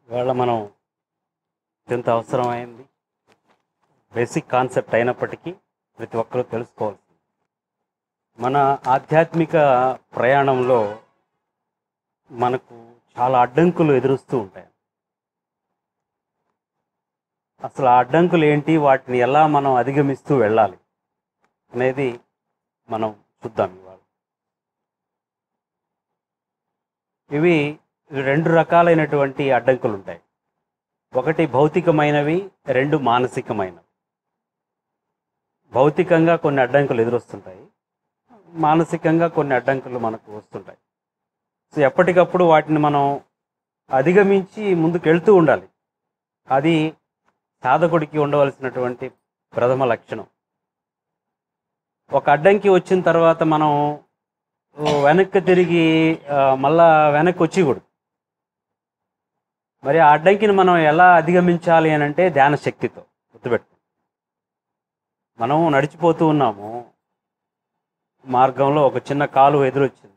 ఇవాళ మనం అత్యంత అవసరమైంది బేసిక్ కాన్సెప్ట్ అయినప్పటికీ ప్రతి ఒక్కరూ తెలుసుకోవాల్సింది మన ఆధ్యాత్మిక ప్రయాణంలో మనకు చాలా అడ్డంకులు ఎదురుస్తూ ఉంటాయి అసలు ఆ అడ్డంకులు ఏంటి వాటిని ఎలా మనం అధిగమిస్తూ వెళ్ళాలి అనేది మనం చూద్దాం ఇవాళ ఇవి రెండు రకాలైనటువంటి అడ్డంకులు ఉంటాయి ఒకటి భౌతికమైనవి రెండు మానసికమైనవి భౌతికంగా కొన్ని అడ్డంకులు ఎదురొస్తుంటాయి మానసికంగా కొన్ని అడ్డంకులు మనకు వస్తుంటాయి సో ఎప్పటికప్పుడు వాటిని మనం అధిగమించి ముందుకు వెళ్తూ ఉండాలి అది సాధకుడికి ఉండవలసినటువంటి ప్రథమ లక్షణం ఒక అడ్డంకి వచ్చిన తర్వాత మనం వెనక్కి తిరిగి ఆ, మళ్ళా వెనక్కి వచ్చేయకూడదు మరి ఆ అడ్డంకిని మనం ఎలా అధిగమించాలి అని అంటే ధ్యాన శక్తితో గుర్తుపెట్టు మనం నడిచిపోతూ ఉన్నాము మార్గంలో ఒక చిన్న కాలు ఎదురొచ్చింది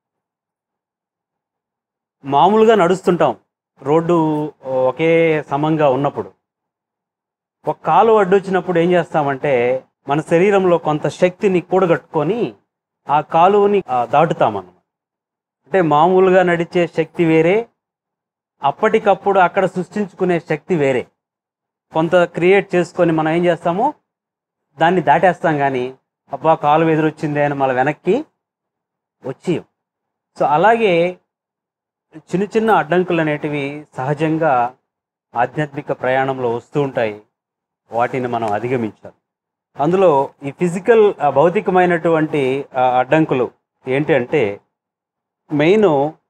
మామూలుగా నడుస్తుంటాం రోడ్డు ఒకే సమంగా ఉన్నప్పుడు ఒక కాలు అడ్డొచ్చినప్పుడు ఏం చేస్తామంటే మన శరీరంలో కొంత శక్తిని కూడగట్టుకొని ఆ కాలువని ఆ, దాటుతామన్నమాట అంటే మామూలుగా నడిచే శక్తి వేరే అప్పటికప్పుడు అక్కడ సృష్టించుకునే శక్తి వేరే కొంత క్రియేట్ చేసుకొని మనం ఏం చేస్తాము దాన్ని దాటేస్తాం కానీ అబ్బా కాలు ఎదురొచ్చింది అని మళ్ళీ వెనక్కి వచ్చి సో అలాగే చిన్న చిన్న అడ్డంకులు అనేటివి సహజంగా ఆధ్యాత్మిక ప్రయాణంలో వస్తూ ఉంటాయి వాటిని మనం అధిగమించాలి అందులో ఈ ఫిజికల్ ఆ, భౌతికమైనటువంటి ఆ, అడ్డంకులు ఏంటి అంటే మెయిన్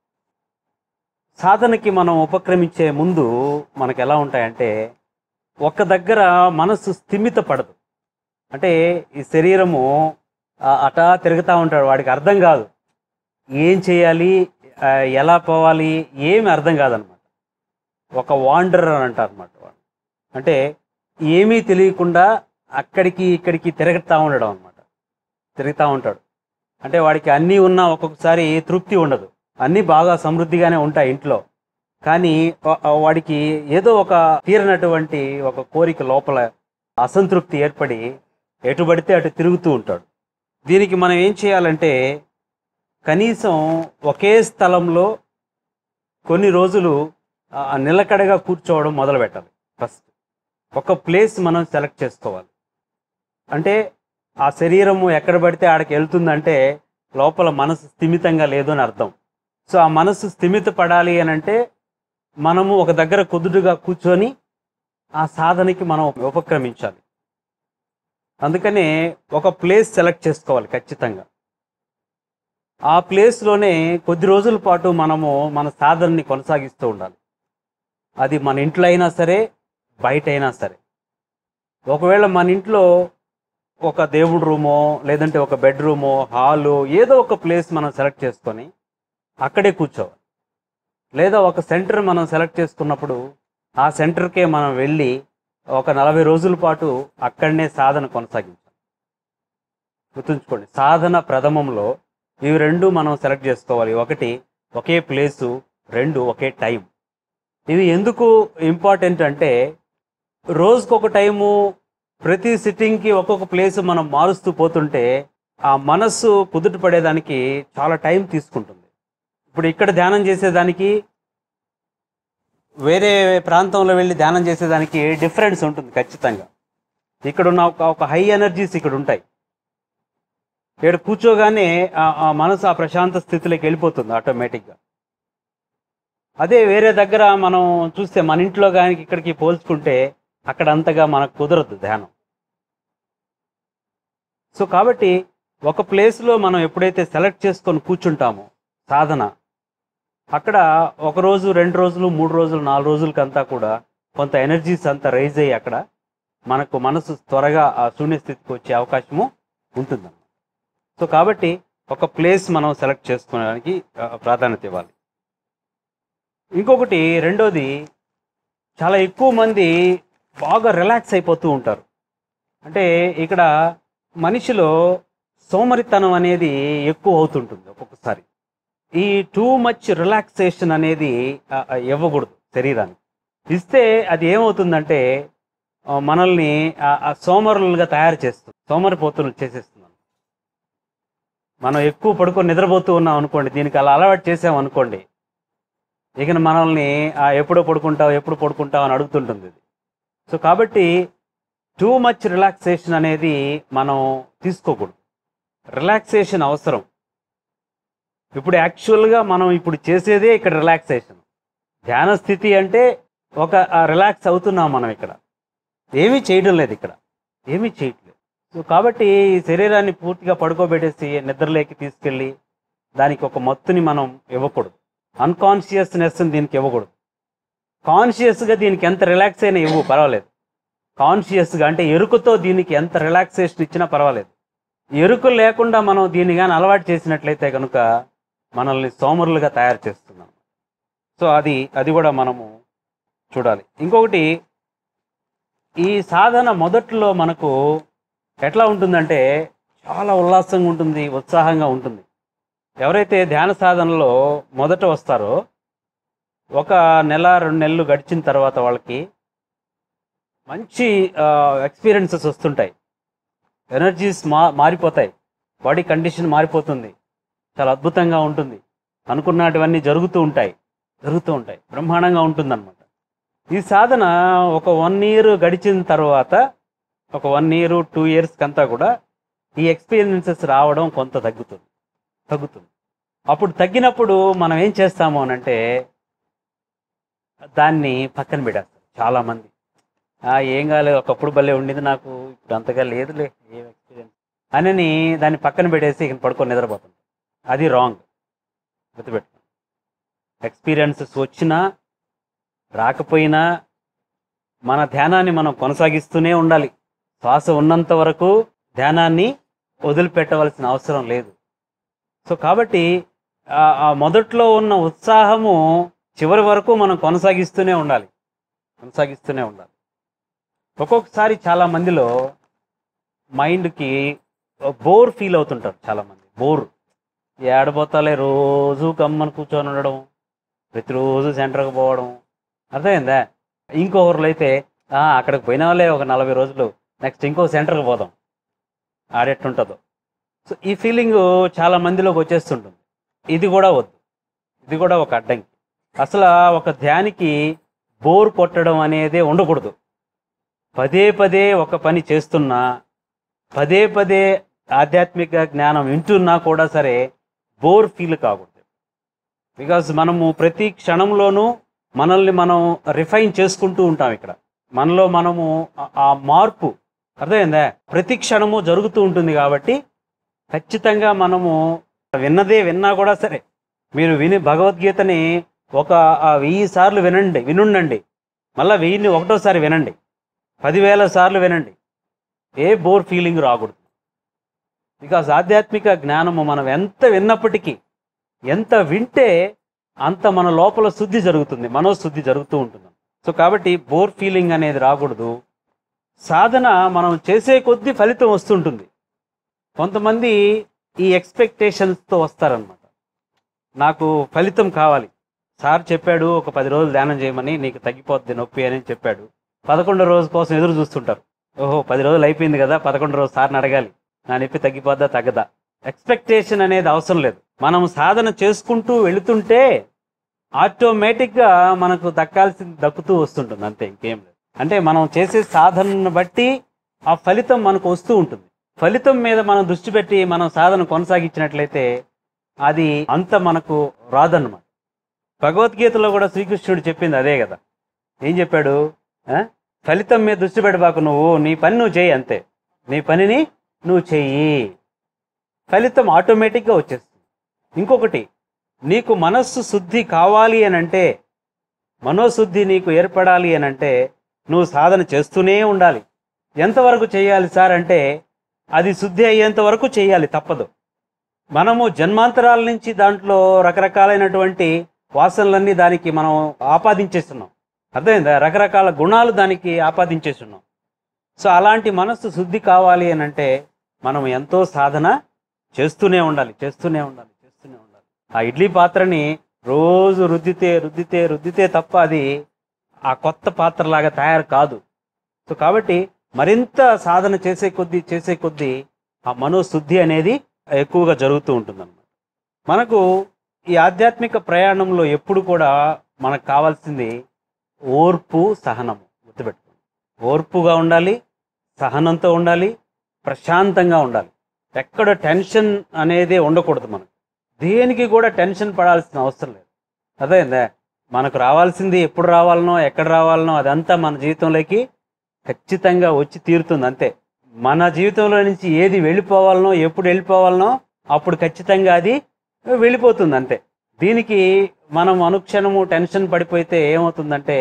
సాధనకి మనం ఉపక్రమించే ముందు మనకు ఎలా ఉంటాయంటే ఒక్క దగ్గర మనసు స్థిమిత పడదు అంటే ఈ శరీరము ఆ, అటా తిరుగుతూ ఉంటాడు వాడికి అర్థం కాదు ఏం చేయాలి ఆ, ఎలా పోవాలి ఏమి అర్థం కాదనమాట ఒక వాండర్ అని అంటారు అనమాట వాడు అంటే ఏమీ తెలియకుండా అక్కడికి ఇక్కడికి తిరుగుతూ ఉండడం అనమాట తిరుగుతూ ఉంటాడు అంటే వాడికి అన్నీ ఉన్నా ఒక్కొక్కసారి తృప్తి ఉండదు అన్నీ బాగా సమృద్ధిగానే ఉంటాయి ఇంట్లో కానీ వా- వాడికి ఏదో ఒక తీరనటువంటి ఒక కోరిక లోపల అసంతృప్తి ఏర్పడి ఎటు పడితే అటు తిరుగుతూ ఉంటాడు దీనికి మనం ఏం చేయాలంటే కనీసం ఒకే స్థలంలో కొన్ని రోజులు ఆ, నిలకడగా కూర్చోవడం మొదలు పెట్టాలి ఫస్ట్ ఒక ప్లేస్ మనం సెలెక్ట్ చేసుకోవాలి అంటే ఆ శరీరము ఎక్కడ పడితే ఆడికి వెళ్తుందంటే లోపల మనసు స్థిమితంగా లేదు అని అర్థం సో ఆ మనసు స్థిమిత పడాలి అని అంటే మనము ఒక దగ్గర కుదురుగా కూర్చొని ఆ సాధనకి మనం ఉపక్రమించాలి అందుకనే ఒక ప్లేస్ సెలెక్ట్ చేసుకోవాలి ఖచ్చితంగా ఆ ప్లేస్లోనే కొద్ది రోజుల పాటు మనము మన సాధనని కొనసాగిస్తూ ఉండాలి అది మన ఇంట్లో అయినా సరే బయట అయినా సరే ఒకవేళ మన ఇంట్లో ఒక దేవుడు రూమో లేదంటే ఒక బెడ్రూమో హాలు ఏదో ఒక ప్లేస్ మనం సెలెక్ట్ చేసుకొని అక్కడే కూర్చోవాలి లేదా ఒక సెంటర్ మనం సెలెక్ట్ చేసుకున్నప్పుడు ఆ సెంటర్కే మనం వెళ్ళి ఒక నలభై రోజుల పాటు అక్కడనే సాధన కొనసాగించాలి గుర్తుంచుకోండి సాధన ప్రథమంలో ఇవి రెండు మనం సెలెక్ట్ చేసుకోవాలి ఒకటి ఒకే ప్లేసు రెండు ఒకే టైం ఇవి ఎందుకు ఇంపార్టెంట్ అంటే రోజుకొక టైము ప్రతి సిట్టింగ్కి ఒక్కొక్క ప్లేస్ మనం మారుస్తూ పోతుంటే ఆ మనస్సు కుదుట పడేదానికి చాలా టైం తీసుకుంటుంది ఇప్పుడు ఇక్కడ ధ్యానం చేసేదానికి వేరే ప్రాంతంలో వెళ్ళి ధ్యానం చేసేదానికి డిఫరెన్స్ ఉంటుంది ఖచ్చితంగా ఇక్కడ ఉన్న ఒక ఒక హై ఎనర్జీస్ ఇక్కడ ఉంటాయి ఇక్కడ కూర్చోగానే ఆ- ఆ మనసు ఆ ప్రశాంత స్థితిలోకి వెళ్ళిపోతుంది ఆటోమేటిక్గా అదే వేరే దగ్గర మనం చూస్తే మన ఇంట్లో కానీ ఇక్కడికి పోల్చుకుంటే అక్కడ అంతగా మనకు కుదరదు ధ్యానం సో కాబట్టి ఒక ప్లేస్లో మనం ఎప్పుడైతే సెలెక్ట్ చేసుకొని కూర్చుంటామో సాధన అక్కడ ఒక రోజు రెండు రోజులు మూడు రోజులు నాలుగు రోజులకంతా కూడా కొంత ఎనర్జీస్ అంతా రైజ్ అయ్యి అక్కడ మనకు మనసు త్వరగా ఆ శూన్య స్థితికి వచ్చే అవకాశము ఉంటుందన్నమాట సో కాబట్టి ఒక ప్లేస్ మనం సెలెక్ట్ చేసుకోవడానికి ఆ, ప్రాధాన్యత ఇవ్వాలి ఇంకొకటి రెండోది చాలా ఎక్కువ మంది బాగా రిలాక్స్ అయిపోతూ ఉంటారు అంటే ఇక్కడ మనిషిలో సోమరితనం అనేది ఎక్కువ అవుతుంటుంది ఒక్కొక్కసారి ఈ టూ మచ్ రిలాక్సేషన్ అనేది ఆ, ఆ, ఇవ్వకూడదు శరీరానికి ఇస్తే అది ఏమవుతుందంటే ఆ, మనల్ని ఆ- ఆ సోమరులుగా తయారు చేస్తుంది సోమరిపోతులు చేసేస్తుంది మనం ఎక్కువ పడుకొని నిద్రపోతూ ఉన్నాం అనుకోండి దీనికి అలా అలవాటు చేసాం అనుకోండి ఇక మనల్ని ఆ, ఎప్పుడు పడుకుంటావు ఎప్పుడు పడుకుంటావు అని అడుగుతుంటుంది ఇది సో కాబట్టి టూ మచ్ రిలాక్సేషన్ అనేది మనం తీసుకోకూడదు రిలాక్సేషన్ అవసరం ఇప్పుడు యాక్చువల్గా మనం ఇప్పుడు చేసేదే ఇక్కడ రిలాక్సేషన్ ధ్యాన స్థితి అంటే ఒక రిలాక్స్ అవుతున్నాం మనం ఇక్కడ ఏమీ చేయడం లేదు ఇక్కడ ఏమీ చేయట్లేదు సో కాబట్టి ఈ శరీరాన్ని పూర్తిగా పడుకోబెట్టేసి నిద్రలేకి తీసుకెళ్ళి దానికి ఒక మత్తుని మనం ఇవ్వకూడదు అన్కాన్షియస్నెస్ దీనికి ఇవ్వకూడదు కాన్షియస్గా దీనికి ఎంత రిలాక్స్ అయినా ఇవ్వు పర్వాలేదు కాన్షియస్గా అంటే ఎరుకతో దీనికి ఎంత రిలాక్సేషన్ ఇచ్చినా పర్వాలేదు ఎరుక లేకుండా మనం దీన్ని కానీ అలవాటు చేసినట్లయితే కనుక మనల్ని సోమరులుగా తయారు చేస్తున్నాం సో అది అది కూడా మనము చూడాలి ఇంకొకటి ఈ సాధన మొదట్లో మనకు ఎట్లా ఉంటుందంటే చాలా ఉల్లాసంగా ఉంటుంది ఉత్సాహంగా ఉంటుంది ఎవరైతే ధ్యాన సాధనలో మొదట వస్తారో ఒక నెల రెండు నెలలు గడిచిన తర్వాత వాళ్ళకి మంచి ఎక్స్పీరియన్సెస్ వస్తుంటాయి ఎనర్జీస్ మా మారిపోతాయి బాడీ కండిషన్ మారిపోతుంది చాలా అద్భుతంగా ఉంటుంది అనుకున్నటివన్నీ జరుగుతూ ఉంటాయి జరుగుతూ ఉంటాయి బ్రహ్మాండంగా ఉంటుందన్నమాట ఈ సాధన ఒక వన్ ఇయర్ గడిచిన తర్వాత ఒక వన్ ఇయర్ టూ ఇయర్స్కి అంతా కూడా ఈ ఎక్స్పీరియన్సెస్ రావడం కొంత తగ్గుతుంది తగ్గుతుంది అప్పుడు తగ్గినప్పుడు మనం ఏం చేస్తాము అని అంటే దాన్ని పక్కన పెట్టేస్తారు చాలామంది "ఆ, ఏం కాలేదు ఒకప్పుడు భలే ఉండింది నాకు ఇప్పుడు అంతగా లేదులే ఏం ఎక్స్పీరియన్స్ అని దాన్ని పక్కన పెట్టేసి ఇక పడుకొని నిద్రపోతుంది అది రాంగ్ గుర్తుపెట్టుకోండి ఎక్స్పీరియన్సెస్ వచ్చినా రాకపోయినా మన ధ్యానాన్ని మనం కొనసాగిస్తూనే ఉండాలి శ్వాస ఉన్నంత వరకు ధ్యానాన్ని వదిలిపెట్టవలసిన అవసరం లేదు సో కాబట్టి ఆ- ఆ మొదట్లో ఉన్న ఉత్సాహము చివరి వరకు మనం కొనసాగిస్తూనే ఉండాలి కొనసాగిస్తూనే ఉండాలి ఒక్కొక్కసారి చాలా మందిలో మైండ్కి బోర్ ఫీల్ అవుతుంటారు చాలా మంది బోర్ ఏడబోతాలే రోజు కమ్మని కూర్చొని ఉండడం ప్రతిరోజు సెంటర్కి పోవడం అర్థమైందా ఇంకొకరు అయితే "ఆ, అక్కడికి పోయిన వాళ్ళే ఒక నలభై రోజులు నెక్స్ట్ ఇంకో సెంటర్కి పోదాం ఆడెట్టుంటుందో సో ఈ ఫీలింగ్ చాలా మందిలోకి వచ్చేస్తుంటుంది ఇది కూడా వద్దు ఇది కూడా ఒక అడ్డంకి అసలు ఒక ధ్యానికి బోర్ కొట్టడం అనేది ఉండకూడదు పదే పదే ఒక పని చేస్తున్నా పదే పదే ఆధ్యాత్మిక జ్ఞానం వింటున్నా కూడా సరే బోర్ ఫీల్ కాకూడదు బికాజ్ మనము ప్రతి క్షణంలోనూ మనల్ని మనం రిఫైన్ చేసుకుంటూ ఉంటాం ఇక్కడ మనలో మనము ఆ- ఆ మార్పు అర్థమైందా ప్రతి క్షణము జరుగుతూ ఉంటుంది కాబట్టి ఖచ్చితంగా మనము విన్నదే విన్నా కూడా సరే మీరు విని భగవద్గీతని ఒక ఆ వెయ్యి సార్లు వినండి వినుండండి మళ్ళీ వెయ్యిని ఒకటోసారి వినండి పదివేల సార్లు వినండి ఏ బోర్ ఫీలింగ్ రాకూడదు బికాస్ ఆధ్యాత్మిక జ్ఞానము మనం ఎంత విన్నప్పటికీ ఎంత వింటే అంత మన లోపల శుద్ధి జరుగుతుంది మనోశుద్ధి జరుగుతూ ఉంటుంది సో కాబట్టి బోర్ ఫీలింగ్ అనేది రాకూడదు సాధన మనం చేసే కొద్దీ ఫలితం వస్తుంటుంది కొంతమంది ఈ ఎక్స్పెక్టేషన్స్తో వస్తారనమాట నాకు ఫలితం కావాలి సార్ చెప్పాడు ఒక పది రోజులు ధ్యానం చేయమని నీకు తగ్గిపోద్ది నొప్పి అని చెప్పాడు పదకొండో రోజు కోసం ఎదురు చూస్తుంటారు ఓహో పది రోజులు అయిపోయింది కదా పదకొండో రోజు సార్ని అడగాలి నా నొప్పి తగ్గిపోద్దా తగ్గదా ఎక్స్పెక్టేషన్ అనేది అవసరం లేదు మనం సాధన చేసుకుంటూ వెళుతుంటే ఆటోమేటిక్గా మనకు దక్కాల్సింది దక్కుతూ వస్తుంటుంది అంతే ఇంకేం లేదు అంటే మనం చేసే సాధనను బట్టి ఆ ఫలితం మనకు వస్తూ ఉంటుంది ఫలితం మీద మనం దృష్టి పెట్టి మనం సాధన కొనసాగించినట్లయితే అది అంత మనకు రాదన్నమాట భగవద్గీతలో కూడా శ్రీకృష్ణుడు చెప్పింది అదే కదా ఏం చెప్పాడు ఆ? ఫలితం మీద దృష్టి పెట్టబాకు నువ్వు నీ పని నువ్వు చేయి అంతే నీ పనిని నువ్వు చెయ్యి ఫలితం ఆటోమేటిక్గా వచ్చేస్తుంది ఇంకొకటి నీకు మనస్సు శుద్ధి కావాలి అని అంటే మనోశుద్ధి నీకు ఏర్పడాలి అని అంటే నువ్వు సాధన చేస్తూనే ఉండాలి ఎంతవరకు చేయాలి సార్ అంటే అది శుద్ధి అయ్యేంత వరకు చేయాలి తప్పదు మనము జన్మాంతరాల నుంచి దాంట్లో రకరకాలైనటువంటి వాసనలన్నీ దానికి మనం ఆపాదించేస్తున్నాం అర్థమైందా రకరకాల గుణాలు దానికి ఆపాదించేస్తున్నాం సో అలాంటి మనస్సు శుద్ధి కావాలి అని అంటే మనం ఎంతో సాధన చేస్తూనే ఉండాలి చేస్తూనే ఉండాలి చేస్తూనే ఉండాలి ఆ ఇడ్లీ పాత్రని రోజు రుద్దితే రుద్దితే రుద్దితే తప్ప అది ఆ కొత్త పాత్రలాగా తయారు కాదు సో కాబట్టి మరింత సాధన చేసే కొద్దీ చేసే కొద్దీ ఆ మనోశుద్ధి అనేది ఎక్కువగా జరుగుతూ ఉంటుందన్నమాట మనకు ఈ ఆధ్యాత్మిక ప్రయాణంలో ఎప్పుడు కూడా మనకు కావాల్సింది ఓర్పు సహనము గుర్తుపెట్టుకోండి ఓర్పుగా ఉండాలి సహనంతో ఉండాలి ప్రశాంతంగా ఉండాలి ఎక్కడ టెన్షన్ అనేది ఉండకూడదు మనకు దేనికి కూడా టెన్షన్ పడాల్సిన అవసరం లేదు అదేందే మనకు రావాల్సింది ఎప్పుడు రావాలనో ఎక్కడ రావాలనో అదంతా మన జీవితంలోకి ఖచ్చితంగా వచ్చి తీరుతుంది అంతే మన జీవితంలో నుంచి ఏది వెళ్ళిపోవాలనో ఎప్పుడు వెళ్ళిపోవాలనో అప్పుడు ఖచ్చితంగా అది వెళ్ళిపోతుంది అంతే దీనికి మనం అనుక్షణము టెన్షన్ పడిపోతే ఏమవుతుందంటే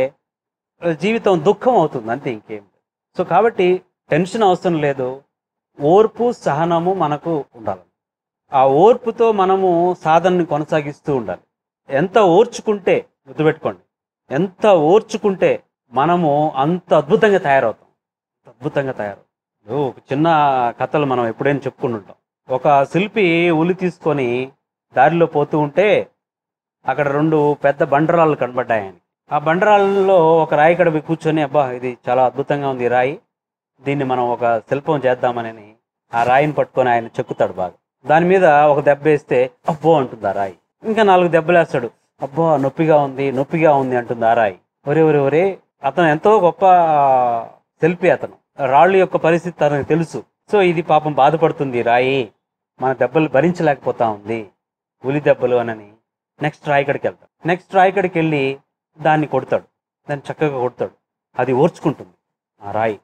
జీవితం దుఃఖం అవుతుంది అంతే ఇంకేం లేదు. సో కాబట్టి టెన్షన్ అవసరం లేదు ఓర్పు సహనము మనకు ఉండాలి ఆ ఓర్పుతో మనము సాధనని కొనసాగిస్తూ ఉండాలి ఎంత ఓర్చుకుంటే గుర్తుపెట్టుకోండి ఎంత ఓర్చుకుంటే మనము అంత అద్భుతంగా తయారవుతాం అంత అద్భుతంగా తయారవుతాం ఓ, ఒక చిన్న కథలు మనం ఎప్పుడైనా చెప్పుకుని ఉంటాం ఒక శిల్పి ఉలి తీసుకొని దారిలో పోతూ ఉంటే అక్కడ రెండు పెద్ద బండరాళ్ళు కనబడ్డాయి ఆయనకి ఆ బండరాళ్ళలో ఒక రాయి కడ పోయి కూర్చొని అబ్బా ఇది చాలా అద్భుతంగా ఉంది ఈ రాయి దీన్ని మనం ఒక శిల్పం చేద్దామని ఆ రాయిని పట్టుకొని ఆయన చెక్కుతాడు బాగా దాని మీద ఒక దెబ్బ వేస్తే అబ్బో అంటుంది ఆ రాయి ఇంకా నాలుగు దెబ్బలు వేస్తాడు అబ్బో నొప్పిగా ఉంది నొప్పిగా ఉంది అంటుంది ఆ రాయి ఒరే ఒరే ఒరే అతను ఎంతో గొప్ప శిల్పి అతను రాళ్ళు యొక్క పరిస్థితి తనకు తెలుసు సో ఇది పాపం బాధపడుతుంది ఈ రాయి మన దెబ్బలు భరించలేకపోతా ఉంది ఉలి దెబ్బలు అనని నెక్స్ట్ రాయికడికి వెళ్తాడు నెక్స్ట్ రాయికడికి వెళ్ళి దాన్ని కొడతాడు దాన్ని చక్కగా కొడతాడు అది ఓర్చుకుంటుంది ఆ రాయి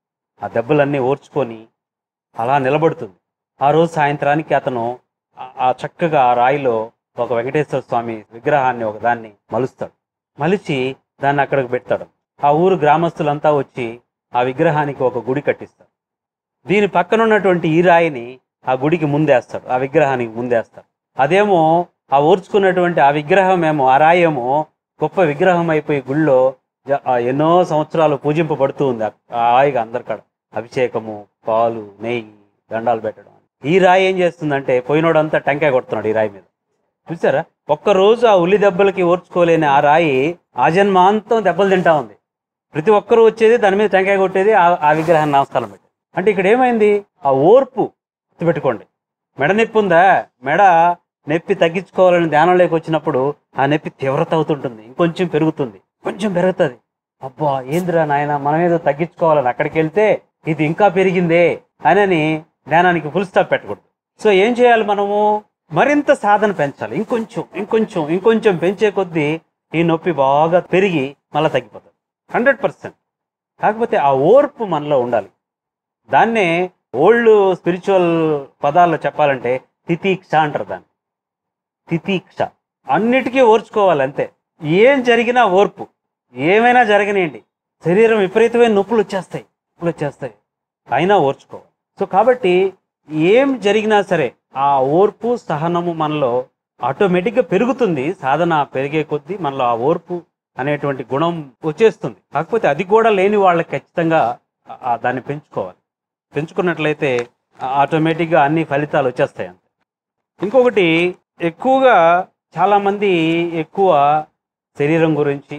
ఆ దెబ్బలన్నీ ఓర్చుకొని అలా నిలబడుతుంది ఆ రోజు సాయంత్రానికి అతను ఆ- ఆ చక్కగా ఆ రాయిలో ఒక వెంకటేశ్వర స్వామి విగ్రహాన్ని ఒక దాన్ని మలుస్తాడు మలిచి దాన్ని అక్కడికి పెడతాడు ఆ ఊరు గ్రామస్తులంతా వచ్చి ఆ విగ్రహానికి ఒక గుడి కట్టిస్తారు దీని పక్కన ఉన్నటువంటి ఈ రాయిని ఆ గుడికి ముందేస్తాడు ఆ విగ్రహానికి ముందేస్తాడు అదేమో ఆ ఓర్చుకున్నటువంటి ఆ విగ్రహం ఏమో ఆ రాయి ఏమో గొప్ప విగ్రహం అయిపోయి గుళ్ళో జ- ఆ ఎన్నో సంవత్సరాలు పూజింపబడుతూ ఉంది ఆ- ఆ రాయిగా అందరికాడ అభిషేకము పాలు నెయ్యి దండాలు పెట్టడం ఈ రాయి ఏం చేస్తుందంటే పోయినోడంతా టెంకాయ కొడుతున్నాడు ఈ రాయి మీద చూసారా ఒక్కరోజు ఆ ఉల్లి దెబ్బలకి ఓర్చుకోలేని ఆ రాయి ఆజన్మాంతం దెబ్బలు తింటా ఉంది ప్రతి ఒక్కరూ వచ్చేది దాని మీద టెంకాయ కొట్టేది ఆ- ఆ విగ్రహాన్ని నమస్కారం పెట్టి అంటే ఇక్కడ ఏమైంది ఆ ఓర్పు గుర్తుపెట్టుకోండి మెడ నొప్పి ఉందా మెడ నొప్పి తగ్గించుకోవాలని ధ్యానంలోకి వచ్చినప్పుడు ఆ నొప్పి తీవ్రత అవుతుంటుంది ఇంకొంచెం పెరుగుతుంది కొంచెం పెరుగుతుంది అబ్బా ఏందిరా నాయన మనం ఏదో తగ్గించుకోవాలని అక్కడికి వెళ్తే ఇది ఇంకా పెరిగిందే అని ధ్యానానికి ఫుల్ స్టాప్ పెట్టకూడదు సో ఏం చేయాలి మనము మరింత సాధన పెంచాలి ఇంకొంచెం ఇంకొంచెం ఇంకొంచెం పెంచే కొద్దీ ఈ నొప్పి బాగా పెరిగి మళ్ళీ తగ్గిపోతుంది హండ్రెడ్ పర్సెంట్ కాకపోతే ఆ ఓర్పు మనలో ఉండాలి దాన్నే ఓల్డ్ స్పిరిచువల్ పదాల్లో చెప్పాలంటే తితీక్ష అంటారు దాన్ని తితీక్ష అన్నిటికీ ఓర్చుకోవాలి అంతే ఏం జరిగినా ఓర్పు ఏమైనా జరగనియండి శరీరం విపరీతమైన నొప్పులు వచ్చేస్తాయి నొప్పులు వచ్చేస్తాయి అయినా ఓర్చుకోవాలి సో కాబట్టి ఏం జరిగినా సరే ఆ ఓర్పు సహనము మనలో ఆటోమేటిక్గా పెరుగుతుంది సాధన పెరిగే కొద్దీ మనలో ఆ ఓర్పు అనేటువంటి గుణం వచ్చేస్తుంది కాకపోతే అది కూడా లేని వాళ్ళకి ఖచ్చితంగా ఆ- ఆ దాన్ని పెంచుకోవాలి పెంచుకున్నట్లయితే ఆ- ఆటోమేటిక్గా అన్ని ఫలితాలు వచ్చేస్తాయి అంతే ఇంకొకటి ఎక్కువగా చాలామంది ఎక్కువ శరీరం గురించి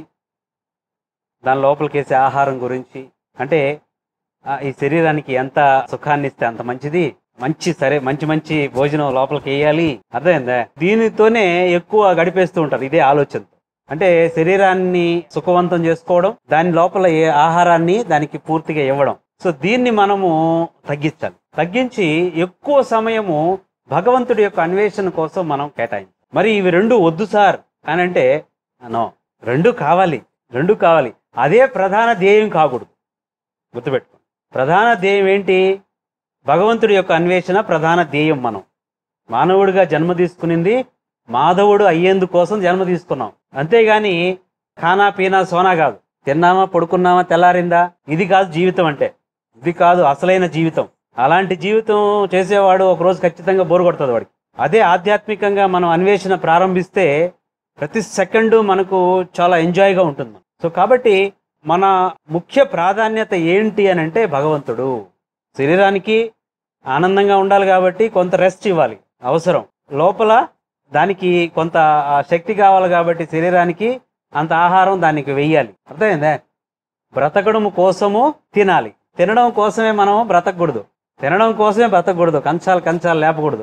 దాని లోపలికి వేసే ఆహారం గురించి అంటే ఆ, ఈ శరీరానికి ఎంత సుఖాన్ని ఇస్తే అంత మంచిది మంచి సరే మంచి మంచి భోజనం లోపలికి వేయాలి అర్థమైందా దీనితోనే ఎక్కువ గడిపేస్తూ ఉంటారు ఇదే ఆలోచనతో అంటే శరీరాన్ని సుఖవంతం చేసుకోవడం దాని లోపల ఏ ఆహారాన్ని దానికి పూర్తిగా ఇవ్వడం సో దీన్ని మనము తగ్గించాలి తగ్గించి ఎక్కువ సమయము భగవంతుడి యొక్క అన్వేషణ కోసం మనం కేటాయించాలి మరి ఇవి రెండు వద్దు సార్ అని అంటే నో రెండు కావాలి రెండు కావాలి అదే ప్రధాన ధ్యేయం కాకూడదు గుర్తుపెట్టుకోండి ప్రధాన ధ్యేయం ఏంటి భగవంతుడి యొక్క అన్వేషణ ప్రధాన ధ్యేయం మనం మానవుడిగా జన్మ తీసుకునింది మాధవుడు అయ్యేందు కోసం జన్మ తీసుకున్నాం అంతేగాని ఖానా పీనా సోనా కాదు తిన్నామా పడుకున్నామా తెల్లారిందా ఇది కాదు జీవితం అంటే ఇది కాదు అసలైన జీవితం అలాంటి జీవితం చేసేవాడు ఒక రోజు ఖచ్చితంగా బోరు కొడుతుంది వాడికి అదే ఆధ్యాత్మికంగా మనం అన్వేషణ ప్రారంభిస్తే ప్రతి సెకండు మనకు చాలా ఎంజాయ్గా ఉంటుంది సో కాబట్టి మన ముఖ్య ప్రాధాన్యత ఏంటి అని అంటే భగవంతుడు శరీరానికి ఆనందంగా ఉండాలి కాబట్టి కొంత రెస్ట్ ఇవ్వాలి అవసరం లోపల దానికి కొంత ఆ, శక్తి కావాలి కాబట్టి శరీరానికి అంత ఆహారం దానికి వెయ్యాలి అర్థమైందా బ్రతకడం కోసము తినాలి తినడం కోసమే మనం బ్రతకూడదు తినడం కోసమే బ్రతకూడదు కంచాలు కంచాలు లేపకూడదు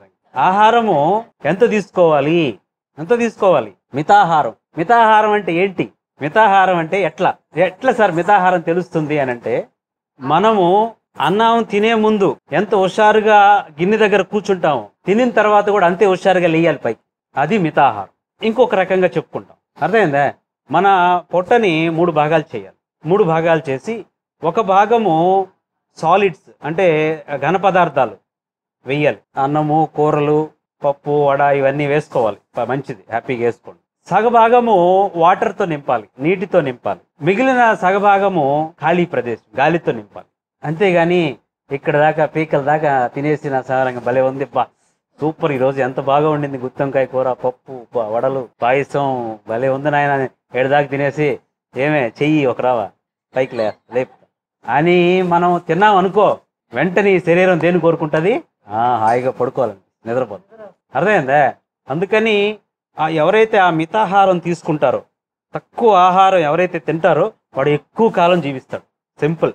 ఆహారము ఎంత తీసుకోవాలి ఎంత తీసుకోవాలి మితాహారం మితాహారం అంటే ఏంటి మితాహారం అంటే ఎట్లా ఎట్లా సార్ మితాహారం తెలుస్తుంది అని అంటే మనము అన్నం తినే ముందు ఎంత హుషారుగా గిన్నె దగ్గర కూర్చుంటాము తినిన తర్వాత కూడా అంతే హుషారుగా లేయాలి పైకి అది మితాహారం ఇంకొక రకంగా చెప్పుకుంటాం అర్థమైందా మన పొట్టని మూడు భాగాలు చేయాలి మూడు భాగాలు చేసి ఒక భాగము సాలిడ్స్ అంటే ఘన పదార్థాలు వెయ్యాలి అన్నము కూరలు పప్పు వడ ఇవన్నీ వేసుకోవాలి ప- మంచిది హ్యాపీగా వేసుకోండి సగభాగము వాటర్తో నింపాలి నీటితో నింపాలి మిగిలిన సగభాగము ఖాళీ ప్రదేశం గాలితో నింపాలి అంతేగాని ఇక్కడ దాకా పీకల దాకా తినేసిన సారంగా భలే ఉంది బా సూపర్ ఈ రోజు ఎంత బాగా ఉండింది గుత్తంకాయ కూర పప్పు బ- వడలు పాయసం భలే ఉంది నాయన ఏడుదాకా తినేసి ఏమే చెయ్యి ఒక రావా పైకి లే లేపు అని మనం తిన్నాం అనుకో వెంటనే ఈ శరీరం దేని కోరుకుంటుంది ఆ, హాయిగా పడుకోవాలని నిద్రపోతుంది అర్థమైందా అందుకని ఆ ఎవరైతే ఆ మితాహారం తీసుకుంటారో తక్కువ ఆహారం ఎవరైతే తింటారో వాడు ఎక్కువ కాలం జీవిస్తాడు సింపుల్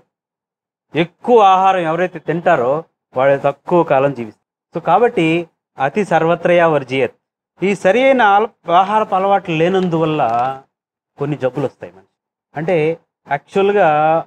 ఎక్కువ ఆహారం ఎవరైతే తింటారో వాడు తక్కువ కాలం జీవిస్తాడు సో కాబట్టి అతి సర్వత్రయా వర్జియత్ ఈ సరి అయిన ఆల- ఆహారపు అలవాట్లు లేనందువల్ల కొన్ని జబ్బులు వస్తాయి మనకి అంటే యాక్చువల్గా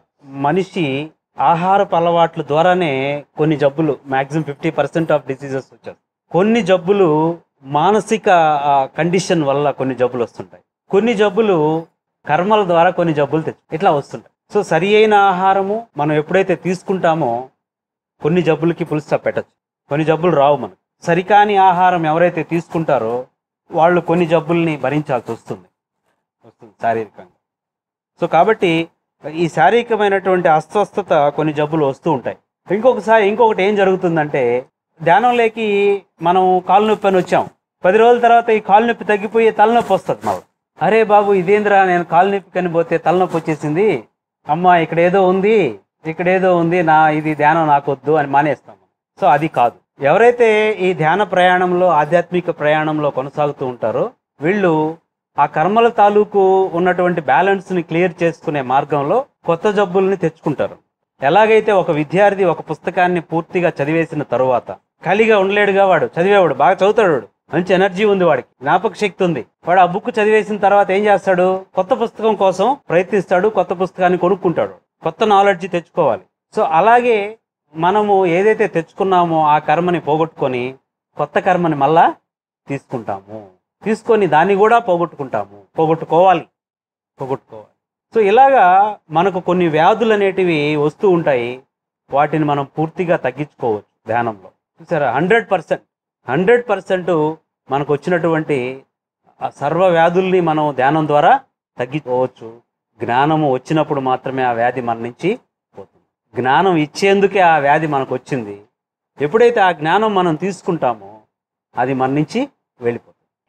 మనిషి ఆహారపు అలవాట్ల ద్వారానే కొన్ని జబ్బులు maximum fifty percent of diseases వచ్చాయి కొన్ని జబ్బులు మానసిక కండిషన్ వల్ల కొన్ని జబ్బులు వస్తుంటాయి కొన్ని జబ్బులు కర్మల ద్వారా కొన్ని జబ్బులు తెచ్చు ఇట్లా వస్తుంటాయి సో సరి అయిన ఆహారము మనం ఎప్పుడైతే తీసుకుంటామో కొన్ని జబ్బులకి పుల్ స్టాప్ పెట్టచ్చు కొన్ని జబ్బులు రావు మనకు సరికాని ఆహారం ఎవరైతే తీసుకుంటారో వాళ్ళు కొన్ని జబ్బుల్ని భరించాల్సి వస్తుంది వస్తుంది శారీరకంగా సో కాబట్టి ఈ శారీరకమైనటువంటి అస్వస్థత కొన్ని జబ్బులు వస్తూ ఉంటాయి ఇంకొకసారి ఇంకొకటి ఏం జరుగుతుందంటే ధ్యానంలోకి మనం కాలు నొప్పి అని వచ్చాం పది రోజుల తర్వాత ఈ కాలు నొప్పి తగ్గిపోయి తలనొప్పి వస్తుంది మళ్ళీ అరే బాబు ఇదేంద్రా నేను కాలు నొప్పి కని పోతే తలనొప్పి వచ్చేసింది అమ్మా ఇక్కడ ఏదో ఉంది ఇక్కడ ఏదో ఉంది నా ఇది ధ్యానం నాకొద్దు అని మానేస్తాం సో అది కాదు ఎవరైతే ఈ ధ్యాన ప్రయాణంలో ఆధ్యాత్మిక ప్రయాణంలో కొనసాగుతూ ఉంటారో వీళ్ళు ఆ కర్మల తాలూకు ఉన్నటువంటి బ్యాలెన్స్ ని క్లియర్ చేసుకునే మార్గంలో కొత్త జబ్బుల్ని తెచ్చుకుంటారు ఎలాగైతే ఒక విద్యార్థి ఒక పుస్తకాన్ని పూర్తిగా చదివేసిన తరువాత ఖాళీగా ఉండలేడుగా వాడు చదివేవాడు బాగా చదువుతాడు వాడు మంచి ఎనర్జీ ఉంది వాడికి జ్ఞాపక శక్తి ఉంది వాడు ఆ బుక్ చదివేసిన తర్వాత ఏం చేస్తాడు కొత్త పుస్తకం కోసం ప్రయత్నిస్తాడు కొత్త పుస్తకాన్ని కొనుక్కుంటాడు కొత్త నాలెడ్జ్ తెచ్చుకోవాలి సో అలాగే మనము ఏదైతే తెచ్చుకున్నామో ఆ కర్మని పోగొట్టుకొని కొత్త కర్మని మళ్ళా తీసుకుంటాము తీసుకొని దాన్ని కూడా పోగొట్టుకుంటాము పోగొట్టుకోవాలి పోగొట్టుకోవాలి సో ఇలాగా మనకు కొన్ని వ్యాధులు అనేటివి వస్తూ ఉంటాయి వాటిని మనం పూర్తిగా తగ్గించుకోవచ్చు ధ్యానంలో చూసారా హండ్రెడ్ పర్సెంట్ హండ్రెడ్ పర్సెంట్ మనకు వచ్చినటువంటి ఆ సర్వ వ్యాధుల్ని మనం ధ్యానం ద్వారా తగ్గించుకోవచ్చు జ్ఞానము వచ్చినప్పుడు మాత్రమే ఆ వ్యాధి మన నుంచి పోతుంది జ్ఞానం ఇచ్చేందుకే ఆ వ్యాధి మనకు వచ్చింది ఎప్పుడైతే ఆ జ్ఞానం మనం తీసుకుంటామో అది మన నుంచి వెళ్ళిపోతుంది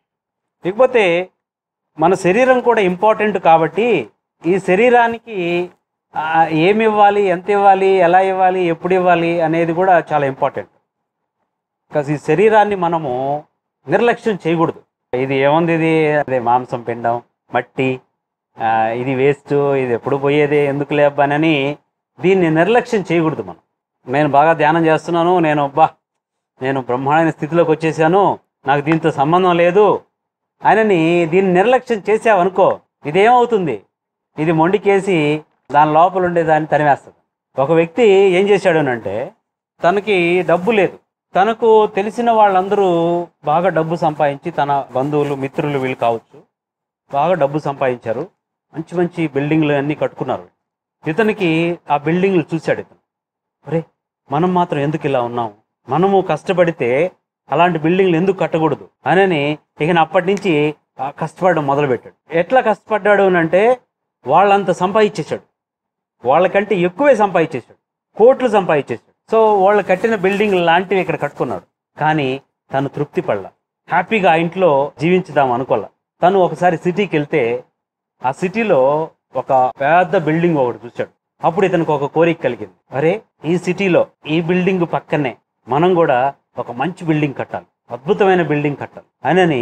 ఇకపోతే మన శరీరం కూడా ఇంపార్టెంట్ కాబట్టి ఈ శరీరానికి ఆ, ఏమి ఇవ్వాలి ఎంత ఇవ్వాలి ఎలా ఇవ్వాలి ఎప్పుడు ఇవ్వాలి అనేది కూడా చాలా ఇంపార్టెంట్ బికాస్ ఈ శరీరాన్ని మనము నిర్లక్ష్యం చేయకూడదు ఇది ఏముంది ఇది అదే మాంసం పిండం మట్టి ఆ, ఇది వేస్ట్ ఇది ఎప్పుడు పోయేది ఎందుకు లేబ్బనని దీన్ని నిర్లక్ష్యం చేయకూడదు మనం నేను బాగా ధ్యానం చేస్తున్నాను నేను అబ్బా నేను బ్రహ్మాండమైన స్థితిలోకి వచ్చేసాను నాకు దీంతో సంబంధం లేదు ఆయనని దీన్ని నిర్లక్ష్యం చేసావనుకో ఇదేమవుతుంది ఇది మొండికేసి దాని లోపల ఉండే దాన్ని తరిమేస్తుంది ఒక వ్యక్తి ఏం చేశాడు అంటే తనకి డబ్బు లేదు తనకు తెలిసిన వాళ్ళందరూ బాగా డబ్బు సంపాదించి తన బంధువులు మిత్రులు వీళ్ళు కావచ్చు బాగా డబ్బు సంపాదించారు మంచి మంచి బిల్డింగ్లు అన్నీ కట్టుకున్నారు ఇతనికి ఆ బిల్డింగ్లు చూశాడు ఇతను అరే మనం మాత్రం ఎందుకు ఇలా ఉన్నాం మనము కష్టపడితే అలాంటి బిల్డింగ్లు ఎందుకు కట్టకూడదు అనని ఇక అప్పటి నుంచి ఆ కష్టపడడం మొదలుపెట్టాడు ఎట్లా కష్టపడ్డాడు అని అంటే వాళ్ళంత సంపాదించేశాడు వాళ్ళకంటే ఎక్కువే సంపాదించేశాడు కోట్లు సంపాదించేశాడు సో వాళ్ళు కట్టిన బిల్డింగ్ లాంటివి ఇక్కడ కట్టుకున్నాడు కానీ తను తృప్తి పడలా హ్యాపీగా ఆ ఇంట్లో జీవించుదాం అనుకోలే తను ఒకసారి సిటీకి వెళ్తే ఆ సిటీలో ఒక పెద్ద బిల్డింగ్ ఒకటి చూశాడు అప్పుడు ఇతనికి ఒక కోరిక కలిగింది అరే ఈ సిటీలో ఈ బిల్డింగ్ పక్కనే మనం కూడా ఒక మంచి బిల్డింగ్ కట్టాలి అద్భుతమైన బిల్డింగ్ కట్టాలి అనని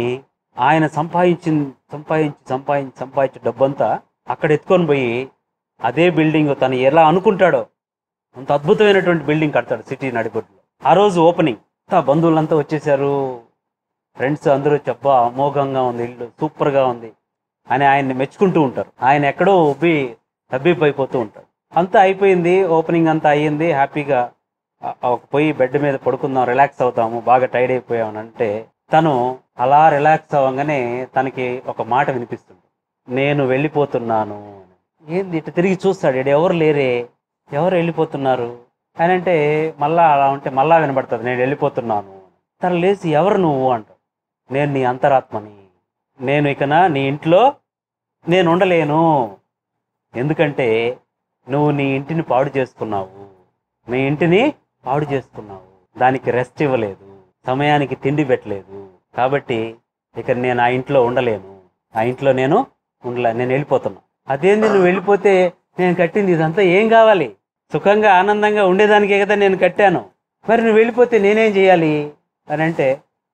ఆయన సంపాదించిన సంపాదించి సంపాదించి సంపాదించి డబ్బంతా అక్కడ ఎత్తుకొని పోయి అదే బిల్డింగ్ తను ఎలా అనుకుంటాడో అంత అద్భుతమైనటువంటి బిల్డింగ్ కడతాడు సిటీ నడిబొడ్డులో ఆ రోజు ఓపెనింగ్ అంతా బంధువులంతా వచ్చేసారు ఫ్రెండ్స్ అందరూ చెప్పా అమోఘంగా ఉంది ఇల్లు సూపర్గా ఉంది అని ఆయన్ని మెచ్చుకుంటూ ఉంటారు ఆయన ఎక్కడో ఉబ్బి తబ్బిబ్బైపోతూ ఉంటారు అంతా అయిపోయింది ఓపెనింగ్ అంతా అయ్యింది హ్యాపీగా ఆ- ఆ ఒక పోయి బెడ్ మీద పడుకుందాం రిలాక్స్ అవుతాము బాగా టైర్డ్ అయిపోయామని అంటే తను అలా రిలాక్స్ అవ్వగానే తనకి ఒక మాట వినిపిస్తుంది నేను వెళ్ళిపోతున్నాను ఏంది ఇటు తిరిగి చూస్తాడు ఈడ ఎవరు లేరే ఎవరు వెళ్ళిపోతున్నారు అని అంటే మళ్ళా అలా ఉంటే మళ్ళా వినబడుతుంది నేను వెళ్ళిపోతున్నాను తను లేచి ఎవరు నువ్వు అంటాడు నేను నీ అంతరాత్మని నేను ఇకన నీ ఇంట్లో నేను ఉండలేను ఎందుకంటే నువ్వు నీ ఇంటిని పాడు చేసుకున్నావు నీ ఇంటిని పాడు చేసుకున్నావు దానికి రెస్ట్ ఇవ్వలేదు సమయానికి తిండి పెట్టలేదు కాబట్టి ఇక నేను ఆ ఇంట్లో ఉండలేను ఆ ఇంట్లో నేను ఉండలే నేను వెళ్ళిపోతున్నా అదేంది నువ్వు వెళ్ళిపోతే నేను కట్టింది ఇదంతా ఏం కావాలి సుఖంగా ఆనందంగా ఉండేదానికే కదా నేను కట్టాను మరి నువ్వు వెళ్ళిపోతే నేనేం చేయాలి అని అంటే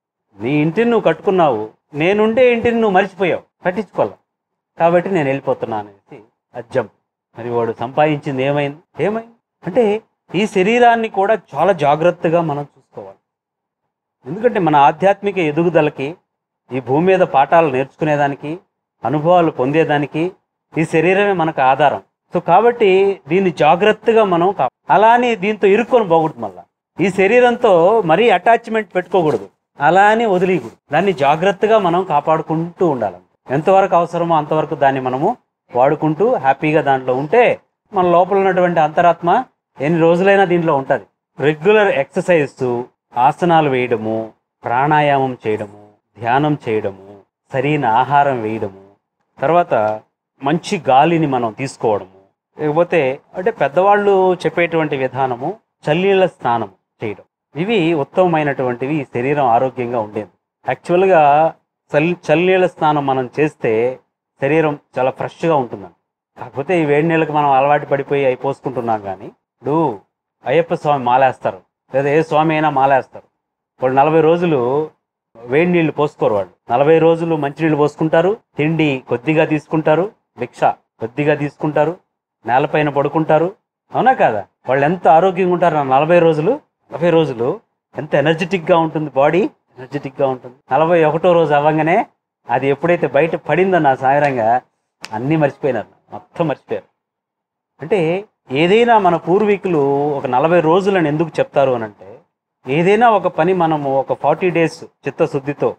నీ ఇంటిని నువ్వు కట్టుకున్నావు నేనుండే ఇంటిని నువ్వు మర్చిపోయావు పట్టించుకోలే కాబట్టి నేను వెళ్ళిపోతున్నాను అనేసి అజ్జం మరి వాడు సంపాదించింది ఏమైంది ఏమైంది అంటే ఈ శరీరాన్ని కూడా చాలా జాగ్రత్తగా మనం చూసుకోవాలి ఎందుకంటే మన ఆధ్యాత్మిక ఎదుగుదలకి ఈ భూమి మీద పాఠాలు నేర్చుకునేదానికి అనుభవాలు పొందేదానికి ఈ శరీరమే మనకు ఆధారం సో కాబట్టి దీన్ని జాగ్రత్తగా మనం కా అలా అని దీంతో ఇరుక్కొని పోకూడదు మళ్ళా ఈ శరీరంతో మరీ అటాచ్మెంట్ పెట్టుకోకూడదు అలా అని వదిలేయకూడదు దాన్ని జాగ్రత్తగా మనం కాపాడుకుంటూ ఉండాలి ఎంతవరకు అవసరమో అంతవరకు దాన్ని మనము వాడుకుంటూ హ్యాపీగా దాంట్లో ఉంటే మన లోపల ఉన్నటువంటి అంతరాత్మ ఎన్ని రోజులైనా దీంట్లో ఉంటుంది రెగ్యులర్ ఎక్సర్సైజ్ ఆసనాలు వేయడము ప్రాణాయామం చేయడము ధ్యానం చేయడము సరైన ఆహారం వేయడము తర్వాత మంచి గాలిని మనం తీసుకోవడము లేకపోతే అంటే పెద్దవాళ్ళు చెప్పేటువంటి విధానము చల్లీళ్ళ స్నానం చేయడం ఇవి ఉత్తమమైనటువంటివి ఈ శరీరం ఆరోగ్యంగా ఉండేది యాక్చువల్గా చల్ చల్లీళ్ళ స్నానం మనం చేస్తే శరీరం చాలా ఫ్రెష్గా ఉంటుందండి కాకపోతే ఈ వేడి నీళ్ళకి మనం అలవాటు పడిపోయి అవి పోసుకుంటున్నాం కానీ ఇప్పుడు అయ్యప్ప స్వామి మాలేస్తారు లేదా ఏ స్వామి అయినా మాలేస్తారు వాళ్ళు నలభై రోజులు వేడి నీళ్లు పోసుకోరు వాళ్ళు నలభై రోజులు మంచినీళ్ళు పోసుకుంటారు తిండి కొద్దిగా తీసుకుంటారు భిక్ష కొద్దిగా తీసుకుంటారు నేలపైన పడుకుంటారు అవునా కాదా వాళ్ళు ఎంత ఆరోగ్యంగా ఉంటారు ఆ నలభై రోజులు నలభై రోజులు ఎంత ఎనర్జెటిక్గా ఉంటుంది బాడీ ఎనర్జెటిక్గా ఉంటుంది నలభై ఒకటో రోజు అవ్వగానే అది ఎప్పుడైతే బయట పడిందో నా సాయంగా అన్నీ మర్చిపోయినారు మొత్తం మర్చిపోయారు అంటే ఏదైనా మన పూర్వీకులు ఒక నలభై రోజులను ఎందుకు చెప్తారు అని అంటే ఏదైనా ఒక పని మనము ఒక ఫార్టీ డేస్ చిత్తశుద్ధితో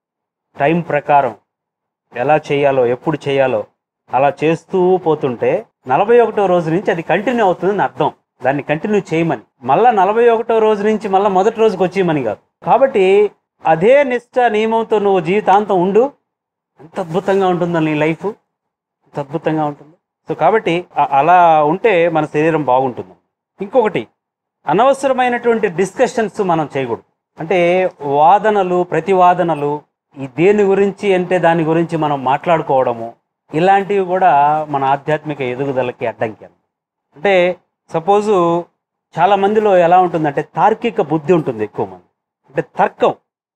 టైం ప్రకారం ఎలా చేయాలో ఎప్పుడు చేయాలో అలా చేస్తూ పోతుంటే నలభై ఒకటో రోజు నుంచి అది కంటిన్యూ అవుతుందని అర్థం దాన్ని కంటిన్యూ చేయమని మళ్ళా నలభై ఒకటో రోజు నుంచి మళ్ళీ మొదటి రోజుకి వచ్చేయమని కాదు కాబట్టి అదే నిష్ట నియమంతో నువ్వు జీవితాంతం ఉండు ఎంత అద్భుతంగా ఉంటుందో నీ లైఫ్ ఎంత అద్భుతంగా ఉంటుంది సో కాబట్టి అ- అలా ఉంటే మన శరీరం బాగుంటుంది ఇంకొకటి అనవసరమైనటువంటి డిస్కషన్స్ మనం చేయకూడదు అంటే వాదనలు ప్రతివాదనలు ఈ దేని గురించి అంటే దాని గురించి మనం మాట్లాడుకోవడము ఇలాంటివి కూడా మన ఆధ్యాత్మిక ఎదుగుదలకి అడ్డంకి అన్నమాట. అంటే సపోజు చాలా మందిలో ఎలా ఉంటుందంటే తార్కిక బుద్ధి ఉంటుంది ఎక్కువ మంది అంటే తర్కం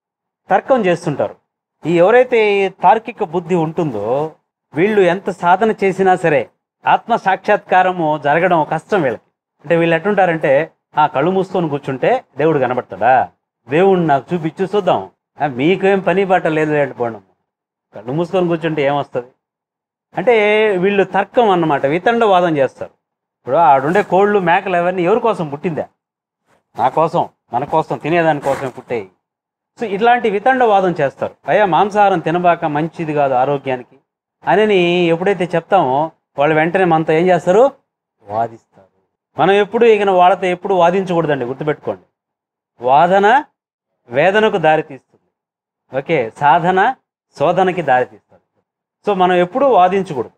తర్కం చేస్తుంటారు ఈ ఎవరైతే ఈ తార్కిక బుద్ధి ఉంటుందో వీళ్ళు ఎంత సాధన చేసినా సరే ఆత్మ సాక్షాత్కారము జరగడం కష్టం వీళ్ళకి అంటే వీళ్ళు ఎట్టుంటారంటే ఆ కళ్ళు మూసుకొని కూర్చుంటే దేవుడు కనబడతాడా దేవుడిని నాకు చూపించు చూద్దాం ఆ, మీకేం పని బాట లేదు లేండి పోండి కళ్ళు మూసుకొని కూర్చుంటే ఏమొస్తుంది అంటే వీళ్ళు తర్కం అన్నమాట వితండవాదం చేస్తారు ఇప్పుడు ఆడుండే కోళ్ళు మేకలు అవన్నీ ఎవరి కోసం పుట్టిందా నా కోసం మన కోసం తినేదాని కోసమే పుట్టాయి సో ఇట్లాంటి వితండవాదం చేస్తారు అయ్యా మాంసాహారం తినబాక మంచిది కాదు ఆరోగ్యానికి అని ఎప్పుడైతే చెప్తామో వాళ్ళు వెంటనే మనతో ఏం చేస్తారు వాదిస్తారు మనం ఎప్పుడు ఇక వాళ్ళతో ఎప్పుడు వాదించకూడదండి గుర్తుపెట్టుకోండి వాదన వేదనకు దారితీస్తుంది ఓకే సాధన శోధనకి దారితీస్తుంది సో మనం ఎప్పుడూ వాదించకూడదు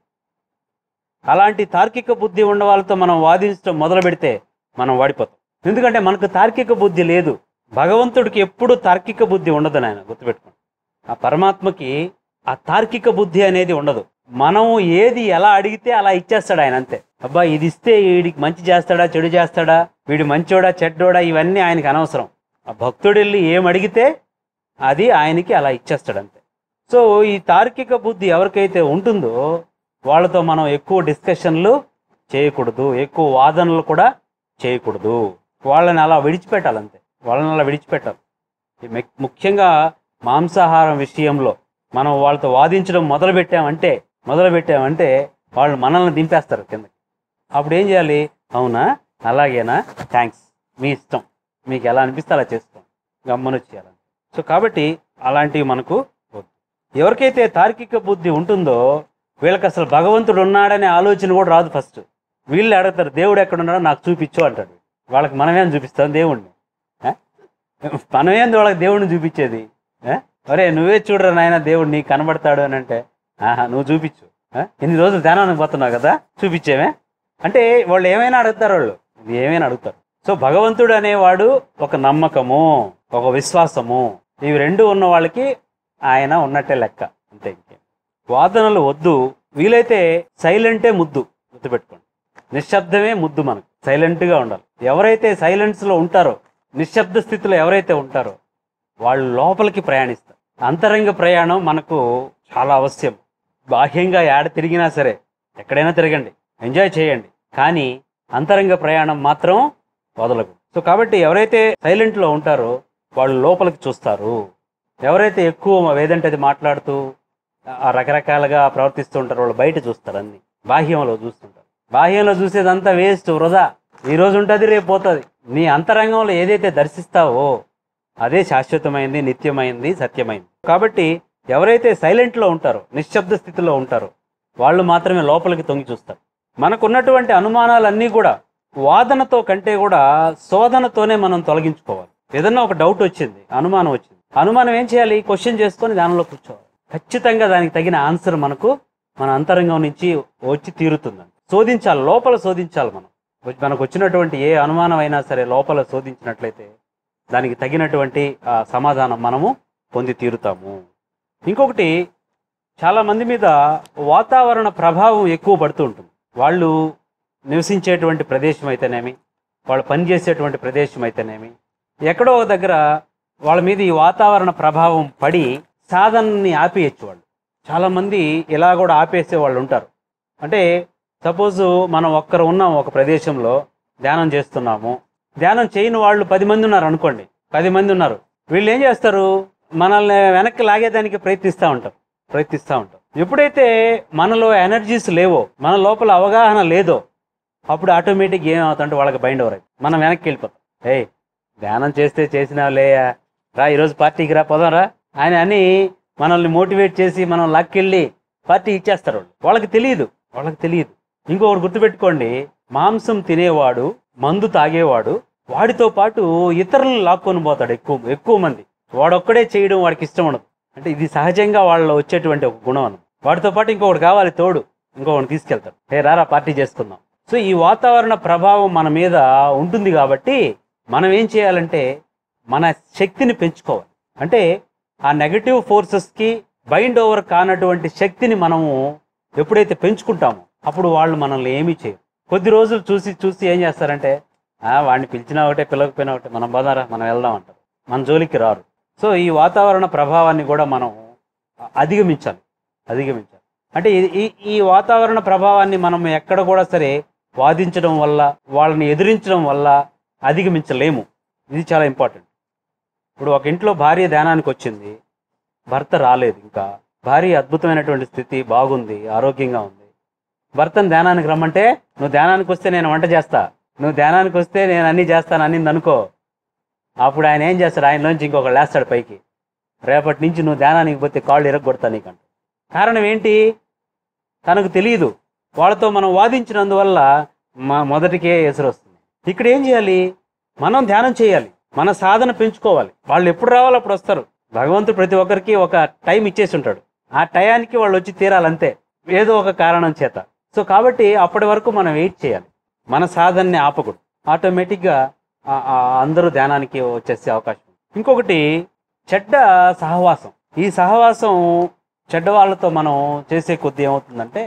అలాంటి తార్కిక బుద్ధి ఉన్న వాళ్ళతో మనం వాదించడం మొదలు పెడితే మనం వాడిపోతాం ఎందుకంటే మనకు తార్కిక బుద్ధి లేదు భగవంతుడికి ఎప్పుడు తార్కిక బుద్ధి ఉండదు నాయన గుర్తుపెట్టుకోండి ఆ పరమాత్మకి ఆ తార్కిక బుద్ధి అనేది ఉండదు మనం ఏది ఎలా అడిగితే అలా ఇచ్చేస్తాడు ఆయన అంతే అబ్బా ఇది ఇస్తే వీడికి మంచి చేస్తాడా చెడు చేస్తాడా వీడు మంచోడా చెడ్డోడా ఇవన్నీ ఆయనకి అనవసరం ఆ భక్తుడు వెళ్ళి ఏం అడిగితే అది ఆయనకి అలా ఇచ్చేస్తాడు అంతే సో ఈ తార్కిక బుద్ధి ఎవరికైతే ఉంటుందో వాళ్ళతో మనం ఎక్కువ డిస్కషన్లు చేయకూడదు ఎక్కువ వాదనలు కూడా చేయకూడదు వాళ్ళని అలా విడిచిపెట్టాలంతే వాళ్ళని అలా విడిచిపెట్టాలి ఈ మెక్- ముఖ్యంగా మాంసాహారం విషయంలో మనం వాళ్ళతో వాదించడం మొదలు పెట్టామంటే మొదలు పెట్టామంటే వాళ్ళు మనల్ని దింపేస్తారు కిందకి అప్పుడు ఏం చేయాలి అవునా అలాగేనా థ్యాంక్స్ మీ ఇష్టం మీకు ఎలా అనిపిస్తే అలా చేసుకోండి గమ్మను చేయాలని సో కాబట్టి అలాంటివి మనకు వద్దు ఎవరికైతే తార్కిక బుద్ధి ఉంటుందో వీళ్ళకి అసలు భగవంతుడు ఉన్నాడనే ఆలోచన కూడా రాదు ఫస్ట్ వీళ్ళు అడుగుతారు దేవుడు ఎక్కడ ఉన్నాడో నాకు చూపించు అంటాడు వాళ్ళకి మనమేం చూపిస్తాం దేవుణ్ణి ఆ? మనమేంది వాళ్ళకి దేవుడిని చూపించేది ఆ? ఒరే నువ్వే చూడరా నాయన దేవుడు నీకు కనబడతాడు అని అంటే ఆహా నువ్వు చూపించు ఆ? ఇన్ని రోజులు ధ్యానానికి పోతున్నావు కదా చూపించేమే అంటే వాళ్ళు ఏమైనా అడుగుతారు వాళ్ళు ఇది ఏమైనా అడుగుతారు సో భగవంతుడు అనేవాడు ఒక నమ్మకము ఒక విశ్వాసము ఇవి రెండు ఉన్న వాళ్ళకి ఆయన ఉన్నట్టే లెక్క అంతే ఇంకేం వాదనలు వద్దు వీలైతే సైలెంటే ముద్దు గుర్తుపెట్టుకోండి నిశ్శబ్దమే ముద్దు మనకు సైలెంట్గా ఉండాలి ఎవరైతే సైలెన్స్లో ఉంటారో నిశ్శబ్ద స్థితిలో ఎవరైతే ఉంటారో వాళ్ళు లోపలికి ప్రయాణిస్తారు అంతరంగ ప్రయాణం మనకు చాలా అవశ్యం బాహ్యంగా ఏడ తిరిగినా సరే ఎక్కడైనా తిరగండి ఎంజాయ్ చేయండి కానీ అంతరంగ ప్రయాణం మాత్రం వదలకు సో కాబట్టి ఎవరైతే సైలెంట్లో ఉంటారో వాళ్ళు లోపలికి చూస్తారు ఎవరైతే ఎక్కువ ఏదంటే అది మాట్లాడుతూ ఆ రకరకాలుగా ప్రవర్తిస్తూ ఉంటారు వాళ్ళు బయట చూస్తారు అన్ని బాహ్యంలో చూస్తుంటారు బాహ్యంలో చూసేదంతా వేస్ట్ వృధా ఈ రోజు ఉంటుంది రేపు పోతుంది నీ అంతరంగంలో ఏదైతే దర్శిస్తావో అదే శాశ్వతమైంది నిత్యమైంది సత్యమైంది కాబట్టి ఎవరైతే సైలెంట్లో ఉంటారో నిశ్శబ్ద స్థితిలో ఉంటారో వాళ్ళు మాత్రమే లోపలికి తొంగి చూస్తారు మనకున్నటువంటి అనుమానాలన్నీ కూడా వాదనతో కంటే కూడా శోధనతోనే మనం తొలగించుకోవాలి ఏదన్నా ఒక డౌట్ వచ్చింది అనుమానం వచ్చింది అనుమానం ఏం చేయాలి క్వశ్చన్ చేసుకొని దానిలో కూర్చోవాలి ఖచ్చితంగా దానికి తగిన ఆన్సర్ మనకు మన అంతరంగం నుంచి వచ్చి తీరుతుందండి శోధించాలి లోపల శోధించాలి మనం వచ్చి- మనకు వచ్చినటువంటి ఏ అనుమానం అయినా సరే లోపల శోధించినట్లయితే దానికి తగినటువంటి ఆ, సమాధానం మనము పొంది తీరుతాము ఇంకొకటి చాలా మంది మీద వాతావరణ ప్రభావం ఎక్కువ పడుతూ ఉంటుంది వాళ్ళు నివసించేటువంటి ప్రదేశం అయితేనేమి వాళ్ళు పనిచేసేటువంటి ప్రదేశం అయితేనేమి ఎక్కడో ఒక దగ్గర వాళ్ళ మీద ఈ వాతావరణ ప్రభావం పడి సాధనని ఆపేయచ్చు వాళ్ళు చాలామంది ఇలా కూడా ఆపేసే వాళ్ళు ఉంటారు అంటే సపోజ్ మనం ఒక్కరు ఉన్నాం ఒక ప్రదేశంలో ధ్యానం చేస్తున్నాము ధ్యానం చేయని వాళ్ళు పది మంది ఉన్నారు అనుకోండి పది మంది ఉన్నారు వీళ్ళు ఏం చేస్తారు మనల్ని వెనక్కి లాగేదానికి ప్రయత్నిస్తూ ఉంటారు ప్రయత్నిస్తూ ఉంటారు ఎప్పుడైతే మనలో ఎనర్జీస్ లేవో మన లోపల అవగాహన లేదో అప్పుడు ఆటోమేటిక్ ఏమవుతుందంటే వాళ్ళకి బైండ్ ఓవర్ అవుతుంది మనం వెనక్కి వెళ్ళిపోతాం ఏయ్ ధ్యానం చేస్తే చేసినావులే రా ఈరోజు పార్టీకి రా పోదాం రా ఆయన అని మనల్ని మోటివేట్ చేసి మనం లాక్కెళ్ళి పార్టీ ఇచ్చేస్తారు వాళ్ళు వాళ్ళకి తెలియదు వాళ్ళకి తెలియదు ఇంకొకటి గుర్తుపెట్టుకోండి మాంసం తినేవాడు మందు తాగేవాడు వాడితో పాటు ఇతరులను లాక్కొని పోతాడు ఎక్కువ ఎక్కువ మంది వాడొక్కడే చేయడం వాడికి ఇష్టం ఉండదు అంటే ఇది సహజంగా వాళ్ళలో వచ్చేటువంటి ఒక గుణం అన్న వాడితో పాటు ఇంకొకటి కావాలి తోడు ఇంకొకటి తీసుకెళ్తాడు హే రారా పార్టీ చేసుకుందాం సో ఈ వాతావరణ ప్రభావం మన మీద ఉంటుంది కాబట్టి మనం ఏం చేయాలంటే మన శక్తిని పెంచుకోవాలి అంటే ఆ నెగటివ్ ఫోర్సెస్కి బైండ్ ఓవర్ కానటువంటి శక్తిని మనము ఎప్పుడైతే పెంచుకుంటామో అప్పుడు వాళ్ళు మనల్ని ఏమీ చేయరు కొద్ది రోజులు చూసి చూసి ఏం చేస్తారంటే "ఆ, వాడిని పిలిచినా ఒకటే పిలవకపోయినా ఒకటే మనం బదారా మనం వెళ్దాం అంటారు మన జోలికి రారు సో ఈ వాతావరణ ప్రభావాన్ని కూడా మనం అధిగమించాలి అధిగమించాలి అంటే ఈ- ఈ ఈ వాతావరణ ప్రభావాన్ని మనం ఎక్కడ కూడా సరే వాదించడం వల్ల వాళ్ళని ఎదిరించడం వల్ల అధిగమించలేము ఇది చాలా ఇంపార్టెంట్ ఇప్పుడు ఒక ఇంట్లో భార్య ధ్యానానికి వచ్చింది భర్త రాలేదు ఇంకా భార్య అద్భుతమైనటువంటి స్థితి బాగుంది ఆరోగ్యంగా ఉంది భర్తను ధ్యానానికి రమ్మంటే నువ్వు ధ్యానానికి వస్తే నేను వంట చేస్తా నువ్వు ధ్యానానికి వస్తే నేను అన్నీ చేస్తాను అన్ని అనుకో అప్పుడు ఆయన ఏం చేస్తాడు ఆయనలోంచి ఇంకొకటి లేస్తాడు పైకి రేపటి నుంచి నువ్వు ధ్యానానికి పోతే కాళ్ళు ఇరగొడతా నీకంట కారణం ఏంటి తనకు తెలియదు వాళ్ళతో మనం వాదించినందువల్ల మా మొదటికే ఎసురు వస్తుంది ఇక్కడ ఏం చేయాలి మనం ధ్యానం చేయాలి మన సాధన పెంచుకోవాలి వాళ్ళు ఎప్పుడు రావాలో అప్పుడు వస్తారు భగవంతుడు ప్రతి ఒక్కరికి ఒక టైం ఇచ్చేసి ఉంటాడు ఆ టయానికి వాళ్ళు వచ్చి తీరాలంతే ఏదో ఒక కారణం చేత సో కాబట్టి అప్పటి వరకు మనం వెయిట్ చేయాలి మన సాధనని ఆపకూడదు ఆటోమేటిక్గా ఆ- ఆ అందరూ ధ్యానానికి వచ్చేసే అవకాశం ఉంది. ఇంకొకటి చెడ్డ సహవాసం ఈ సహవాసం చెడ్డ వాళ్ళతో మనం చేసే కొద్ది ఏమవుతుందంటే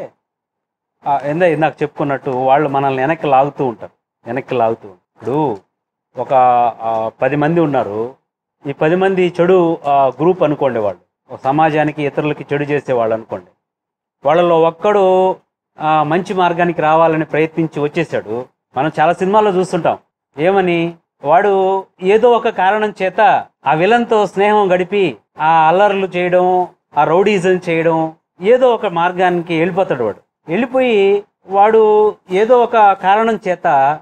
ఆ, ఎందా ఇందాక చెప్పుకున్నట్టు వాళ్ళు మనల్ని వెనక్కి లాగుతూ ఉంటారు వెనక్కి లాగుతూ ఉంటారు. ఇప్పుడు ఒక ఆ, పది మంది ఉన్నారు ఈ పది మంది చెడు ఆ, గ్రూప్ అనుకోండి వాళ్ళు ఓ సమాజానికి ఇతరులకి చెడు చేసేవాళ్ళు అనుకోండి వాళ్ళలో ఒక్కడు ఆ, మంచి మార్గానికి రావాలని ప్రయత్నించి వచ్చేసాడు మనం చాలా సినిమాల్లో చూస్తుంటాం ఏమని వాడు ఏదో ఒక కారణం చేత ఆ విలన్తో స్నేహం గడిపి ఆ అల్లర్లు చేయడం ఆ రౌడీజం చేయడం ఏదో ఒక మార్గానికి వెళ్ళిపోతాడు వాడు వెళ్ళిపోయి వాడు ఏదో ఒక కారణం చేత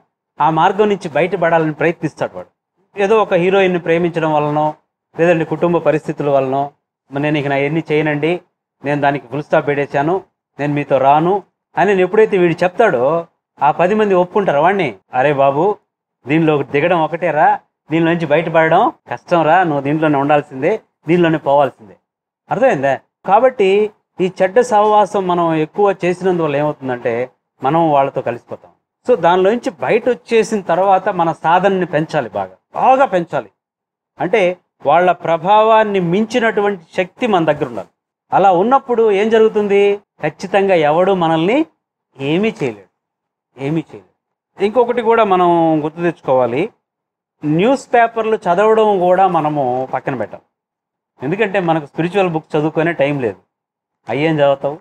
ఆ మార్గం నుంచి బయటపడాలని ప్రయత్నిస్తాడు వాడు ఏదో ఒక హీరోయిన్ని ప్రేమించడం వలనో లేదంటే కుటుంబ పరిస్థితుల వలనో "మరి నేను ఇక నా ఎన్ని చేయనండి నేను దానికి ఫుల్ స్టాప్ పెట్టేశాను నేను మీతో రాను అని నేను ఎప్పుడైతే వీడు చెప్తాడో ఆ పది మంది ఒప్పుకుంటారు వాడిని అరే బాబు దీనిలో దిగడం ఒకటేరా దీనిలో నుంచి బయటపడడం కష్టం రా నువ్వు దీంట్లోనే ఉండాల్సిందే దీనిలోనే పోవాల్సిందే అర్థమైందా కాబట్టి ఈ చెడ్డ సహవాసం మనం ఎక్కువ చేసినందువల్ల ఏమవుతుందంటే మనం వాళ్ళతో కలిసిపోతాం సో దానిలో నుంచి బయట వచ్చేసిన తర్వాత మన సాధనని పెంచాలి బాగా బాగా పెంచాలి అంటే వాళ్ళ ప్రభావాన్ని మించినటువంటి శక్తి మన దగ్గర ఉండాలి అలా ఉన్నప్పుడు ఏం జరుగుతుంది ఖచ్చితంగా ఎవడు మనల్ని ఏమీ చేయలేడు ఏమీ చేయలేడు ఇంకొకటి కూడా మనం గుర్తు తెచ్చుకోవాలి న్యూస్ పేపర్లు చదవడం కూడా మనము పక్కన పెట్టాం ఎందుకంటే మనకు స్పిరిచువల్ బుక్ చదువుకునే టైం లేదు అయ్యేం చదువుతావు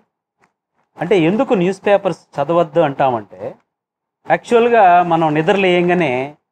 అంటే ఎందుకు న్యూస్ పేపర్స్ చదవద్దు అంటామంటే యాక్చువల్గా మనం నిద్రలేయంగానే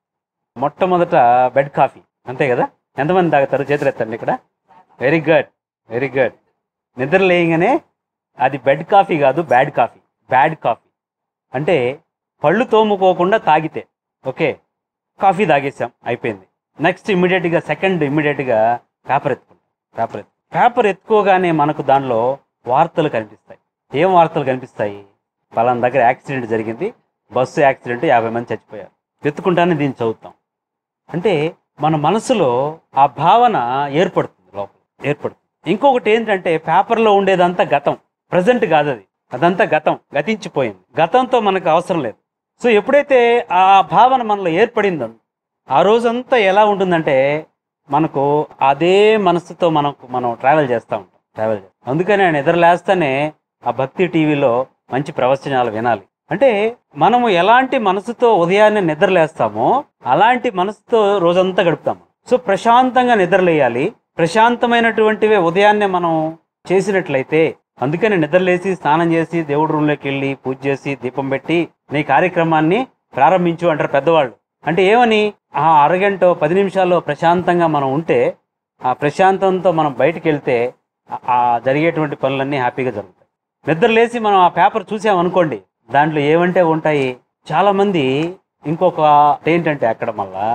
మొట్టమొదట బెడ్ కాఫీ అంతే కదా ఎంతమంది తాగుతారు చేతులు ఎత్తండి ఇక్కడ వెరీ గుడ్ వెరీ గుడ్ నిద్ర లేయంగానే అది బెడ్ కాఫీ కాదు బ్యాడ్ కాఫీ బ్యాడ్ కాఫీ అంటే పళ్ళు తోముకోకుండా తాగితే ఓకే కాఫీ తాగేసాం అయిపోయింది నెక్స్ట్ ఇమ్మీడియట్గా సెకండ్ ఇమ్మీడియట్గా పేపర్ ఎత్తుకుంటాం పేపర్ ఎత్తు పేపర్ ఎత్తుకోగానే మనకు దానిలో వార్తలు కనిపిస్తాయి ఏం వార్తలు కనిపిస్తాయి పలానా దగ్గర యాక్సిడెంట్ జరిగింది బస్సు యాక్సిడెంట్ యాభై మంది చచ్చిపోయారు ఎత్తుకుంటానే దీన్ని చదువుతాం అంటే మన మనసులో ఆ భావన ఏర్పడుతుంది లోపల ఏర్పడుతుంది ఇంకొకటి ఏంటంటే పేపర్లో ఉండేదంతా గతం ప్రజెంట్ కాదు అది అదంతా గతం గతించిపోయింది గతంతో మనకు అవసరం లేదు సో ఎప్పుడైతే ఆ భావన మనలో ఏర్పడిందో ఆ రోజంతా ఎలా ఉంటుందంటే మనకు అదే మనసుతో మనకు మనం ట్రావెల్ చేస్తూ ఉంటాం ట్రావెల్ చేస్తాం అందుకని నేను ఎదురులేస్తానే ఆ భక్తి టీవీలో మంచి ప్రవచనాలు వినాలి అంటే మనము ఎలాంటి మనసుతో ఉదయాన్నే నిద్రలేస్తామో అలాంటి మనసుతో రోజంతా గడుపుతాము సో ప్రశాంతంగా నిద్రలేయాలి ప్రశాంతమైనటువంటివే ఉదయాన్నే మనం చేసినట్లయితే అందుకని నిద్రలేసి స్నానం చేసి దేవుడి రూమ్లోకి వెళ్ళి పూజ చేసి దీపం పెట్టి నీ కార్యక్రమాన్ని ప్రారంభించు అంటారు పెద్దవాళ్ళు అంటే ఏమని ఆ అరగంట పది నిమిషాల్లో ప్రశాంతంగా మనం ఉంటే ఆ ప్రశాంతంతో మనం బయటికి వెళ్తే ఆ- ఆ జరిగేటువంటి పనులన్నీ హ్యాపీగా జరుగుతాయి నిద్ర లేచి మనం ఆ పేపర్ చూసామనుకోండి దాంట్లో ఏమంటే ఉంటాయి చాలా మంది ఇంకొక ఏంటంటే అక్కడ మళ్ళా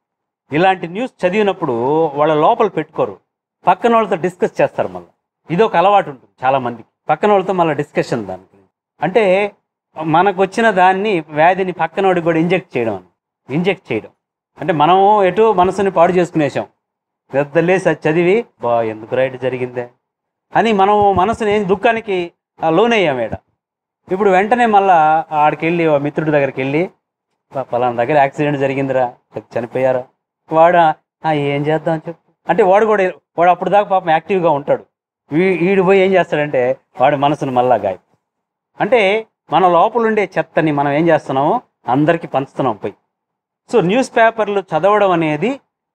ఇలాంటి న్యూస్ చదివినప్పుడు వాళ్ళ లోపల పెట్టుకోరు పక్కన వాళ్ళతో డిస్కస్ చేస్తారు మళ్ళీ ఇది ఒక అలవాటు ఉంటుంది చాలా మందికి పక్కన వాళ్ళతో మళ్ళీ డిస్కషన్ దాని గురించి అంటే మనకు వచ్చిన దాన్ని వ్యాధిని పక్కనోడికి కూడా ఇంజెక్ట్ చేయడం అని ఇంజెక్ట్ చేయడం అంటే మనం ఎటు మనసుని పాడు చేసుకునేసాం పెద్దలేసి అది చదివి బా ఎందుకు రైట్ జరిగిందే అని మనం మనసుని దుఃఖానికి ఆ, లోనయ్యాం ఈడ ఇప్పుడు వెంటనే మళ్ళా ఆడికి వెళ్ళి ఓ మిత్రుడి దగ్గరికి వెళ్ళి "ప- పలానా దగ్గర యాక్సిడెంట్ జరిగిందిరా చనిపోయారా వాడు "ఆ, ఏం చేద్దాం చెప్పు అంటే వాడు కూడా వాడు అప్పుడు దాకా పాపం యాక్టివ్గా ఉంటాడు వీ- వీడు పోయి ఏం చేస్తాడంటే వాడి మనసును మళ్ళా గాయ అంటే మన లోపల ఉండే చెత్తని మనం ఏం చేస్తున్నాము అందరికీ పంచుతున్నాం పోయి సో న్యూస్ పేపర్లు చదవడం అనేది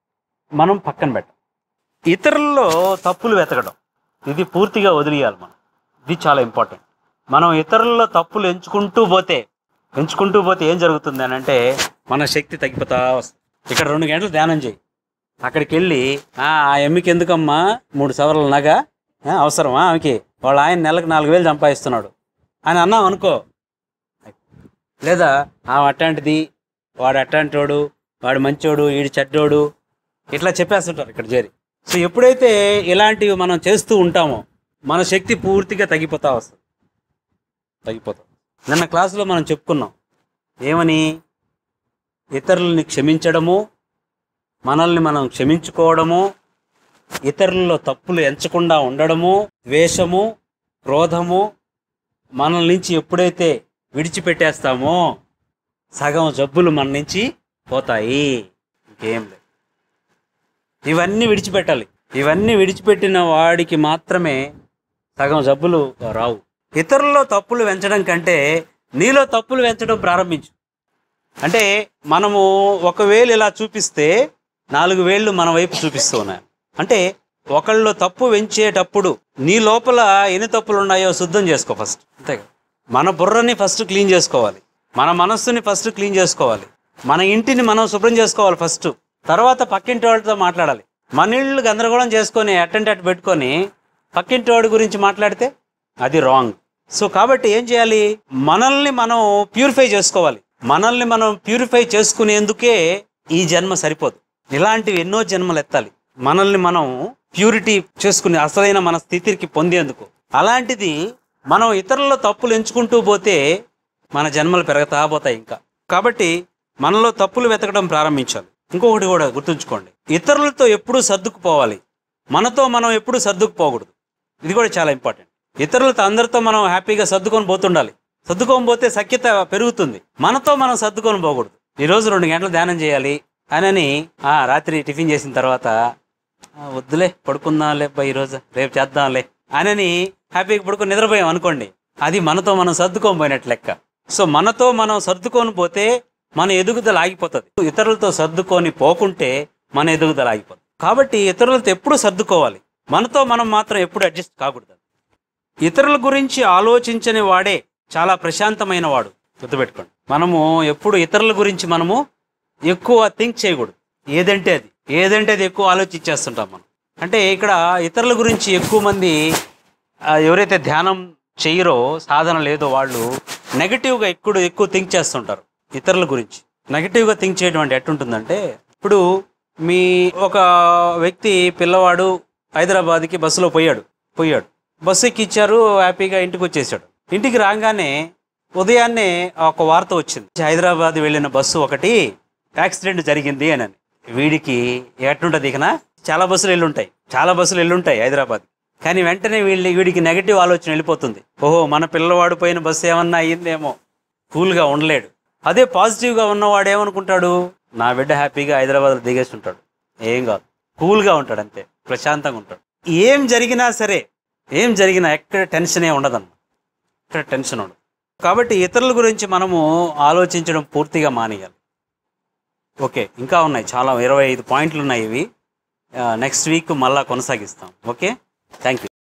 మనం పక్కన పెట్టం ఇతరుల్లో తప్పులు వెతకడం ఇది పూర్తిగా వదిలేయాలి మనం ఇది చాలా ఇంపార్టెంట్ మనం ఇతరుల్లో తప్పులు ఎంచుకుంటూ పోతే ఎంచుకుంటూ పోతే ఏం జరుగుతుంది అని అంటే మన శక్తి తగ్గిపోతా వస్తుంది ఇక్కడ రెండు గంటలు ధ్యానం చేయి అక్కడికి వెళ్ళి "ఆ ఆ ఎమ్మికి ఎందుకమ్మా మూడు సవర్ల నగ ఆ, అవసరమా ఆమెకి వాళ్ళ ఆయన నెలకు నాలుగు వేలు సంపాదిస్తున్నాడు అని అన్నాం అనుకో లేదా ఆమె అట్లాంటిది వాడు అట్లాంటోడు వాడు మంచోడు వీడు చెడ్డోడు ఇట్లా చెప్పేస్తుంటారు ఇక్కడ చేరి సో ఎప్పుడైతే ఇలాంటివి మనం చేస్తూ ఉంటామో మన శక్తి పూర్తిగా తగ్గిపోతా వస్తుంది తగ్గిపోతాం నిన్న క్లాసులో మనం చెప్పుకున్నాం ఏమని ఇతరులని క్షమించడము మనల్ని మనం క్షమించుకోవడము ఇతరులలో తప్పులు ఎంచకుండా ఉండడము ద్వేషము క్రోధము మనల్ నుంచి ఎప్పుడైతే విడిచిపెట్టేస్తామో సగం జబ్బులు మన నుంచి పోతాయి ఇంకేం లేదు ఇవన్నీ విడిచిపెట్టాలి ఇవన్నీ విడిచిపెట్టిన వాడికి మాత్రమే సగం జబ్బులు రావు ఇతరుల్లో తప్పులు పెంచడం కంటే నీలో తప్పులు పెంచడం ప్రారంభించు అంటే మనము ఒక వేలు ఇలా చూపిస్తే నాలుగు వేళ్ళు మన వైపు చూపిస్తూ ఉన్నాయి అంటే ఒకళ్ళు తప్పు వెంచేటప్పుడు నీ లోపల ఎన్ని తప్పులు ఉన్నాయో శుద్ధం చేసుకో ఫస్ట్ అంతే కదా. మన బుర్రని ఫస్ట్ క్లీన్ చేసుకోవాలి మన మనస్సుని ఫస్ట్ క్లీన్ చేసుకోవాలి మన ఇంటిని మనం శుభ్రం చేసుకోవాలి ఫస్ట్ తర్వాత పక్కింటి వాళ్ళతో మాట్లాడాలి మన ఇళ్ళు గందరగోళం చేసుకొని అటెంట్ అటు పెట్టుకొని పక్కింటి వాడి గురించి మాట్లాడితే అది రాంగ్ సో కాబట్టి ఏం చేయాలి మనల్ని మనం ప్యూరిఫై చేసుకోవాలి మనల్ని మనం ప్యూరిఫై చేసుకునేందుకే ఈ జన్మ సరిపోదు ఇలాంటివి ఎన్నో జన్మలు ఎత్తాలి మనల్ని మనం ప్యూరిటీ చేసుకునే అసలైన మన స్థితికి పొందేందుకు అలాంటిది మనం ఇతరుల తప్పులు ఎంచుకుంటూ పోతే మన జన్మలు పెరగతా పోతాయి ఇంకా కాబట్టి మనలో తప్పులు వెతకడం ప్రారంభించాలి ఇంకొకటి కూడా గుర్తుంచుకోండి ఇతరులతో ఎప్పుడూ సర్దుకుపోవాలి మనతో మనం ఎప్పుడూ సర్దుకుపోకూడదు ఇది కూడా చాలా ఇంపార్టెంట్ ఇతరులతో అందరితో మనం హ్యాపీగా సర్దుకొని పోతుండాలి సర్దుకొని పోతే సఖ్యత పెరుగుతుంది మనతో మనం సర్దుకొని పోకూడదు ఈ రోజు రెండు గంటలు ధ్యానం చేయాలి అని ఆ రాత్రి టిఫిన్ చేసిన తర్వాత "ఆ, వద్దులే పడుకుందాంలే అబ్బా ఈరోజు రేపు చేద్దాంలే అని హ్యాపీగా పడుకొని నిద్రపోయాం అనుకోండి అది మనతో మనం సర్దుకొని పోయినట్టు లెక్క సో మనతో మనం సర్దుకొని పోతే మన ఎదుగుదల ఆగిపోతుంది ఇతరులతో సర్దుకొని పోకుంటే మన ఎదుగుదల ఆగిపోతుంది కాబట్టి ఇతరులతో ఎప్పుడు సర్దుకోవాలి మనతో మనం మాత్రం ఎప్పుడు అడ్జస్ట్ కాకూడదు ఇతరుల గురించి ఆలోచించని వాడే చాలా ప్రశాంతమైన వాడు గుర్తుపెట్టుకోండి మనము ఎప్పుడు ఇతరుల గురించి మనము ఎక్కువ థింక్ చేయకూడదు ఏదంటే అది ఏదంటే అది ఎక్కువ ఆలోచించేస్తుంటాం మనం అంటే ఇక్కడ ఇతరుల గురించి ఎక్కువ మంది ఆ, ఎవరైతే ధ్యానం చేయరో సాధన లేదో వాళ్ళు నెగిటివ్గా ఎక్కువ ఎక్కువ థింక్ చేస్తుంటారు ఇతరుల గురించి నెగిటివ్గా థింక్ చేయడం అంటే ఎట్టుంటుందంటే ఇప్పుడు మీ ఒక వ్యక్తి పిల్లవాడు హైదరాబాద్కి బస్సులో పోయాడు పోయాడు బస్సు ఎక్కిచ్చారు హ్యాపీగా ఇంటికి వచ్చేసాడు ఇంటికి రాగానే ఉదయాన్నే ఒక వార్త వచ్చింది హైదరాబాద్ వెళ్ళిన బస్సు ఒకటి యాక్సిడెంట్ జరిగింది అని వీడికి ఎట్లుంటుంది ఇకనా చాలా బస్సులు వెళ్ళుంటాయి చాలా బస్సులు వెళ్ళుంటాయి హైదరాబాద్ కానీ వెంటనే వీళ్ళ వీడికి నెగిటివ్ ఆలోచన వెళ్ళిపోతుంది ఓహో మన పిల్లవాడు పోయిన బస్సు ఏమన్నా అయ్యిందేమో కూల్గా ఉండలేడు అదే పాజిటివ్గా ఉన్నవాడు ఏమనుకుంటాడు నా బిడ్డ హ్యాపీగా హైదరాబాద్లో దిగేసి ఉంటాడు ఏం కాదు కూల్గా ఉంటాడు అంతే ప్రశాంతంగా ఉంటాడు ఏం జరిగినా సరే ఏం జరిగినా ఎక్కడ టెన్షనే ఉండదన్న ఎక్కడ టెన్షన్ ఉండదు కాబట్టి ఇతరుల గురించి మనము ఆలోచించడం పూర్తిగా మానేయాలి ఓకే ఇంకా ఉన్నాయి చాలా ఇరవై ఐదు పాయింట్లు ఉన్నాయి ఇవి నెక్స్ట్ వీక్ మళ్ళా కొనసాగిస్తాం ఓకే థ్యాంక్ యూ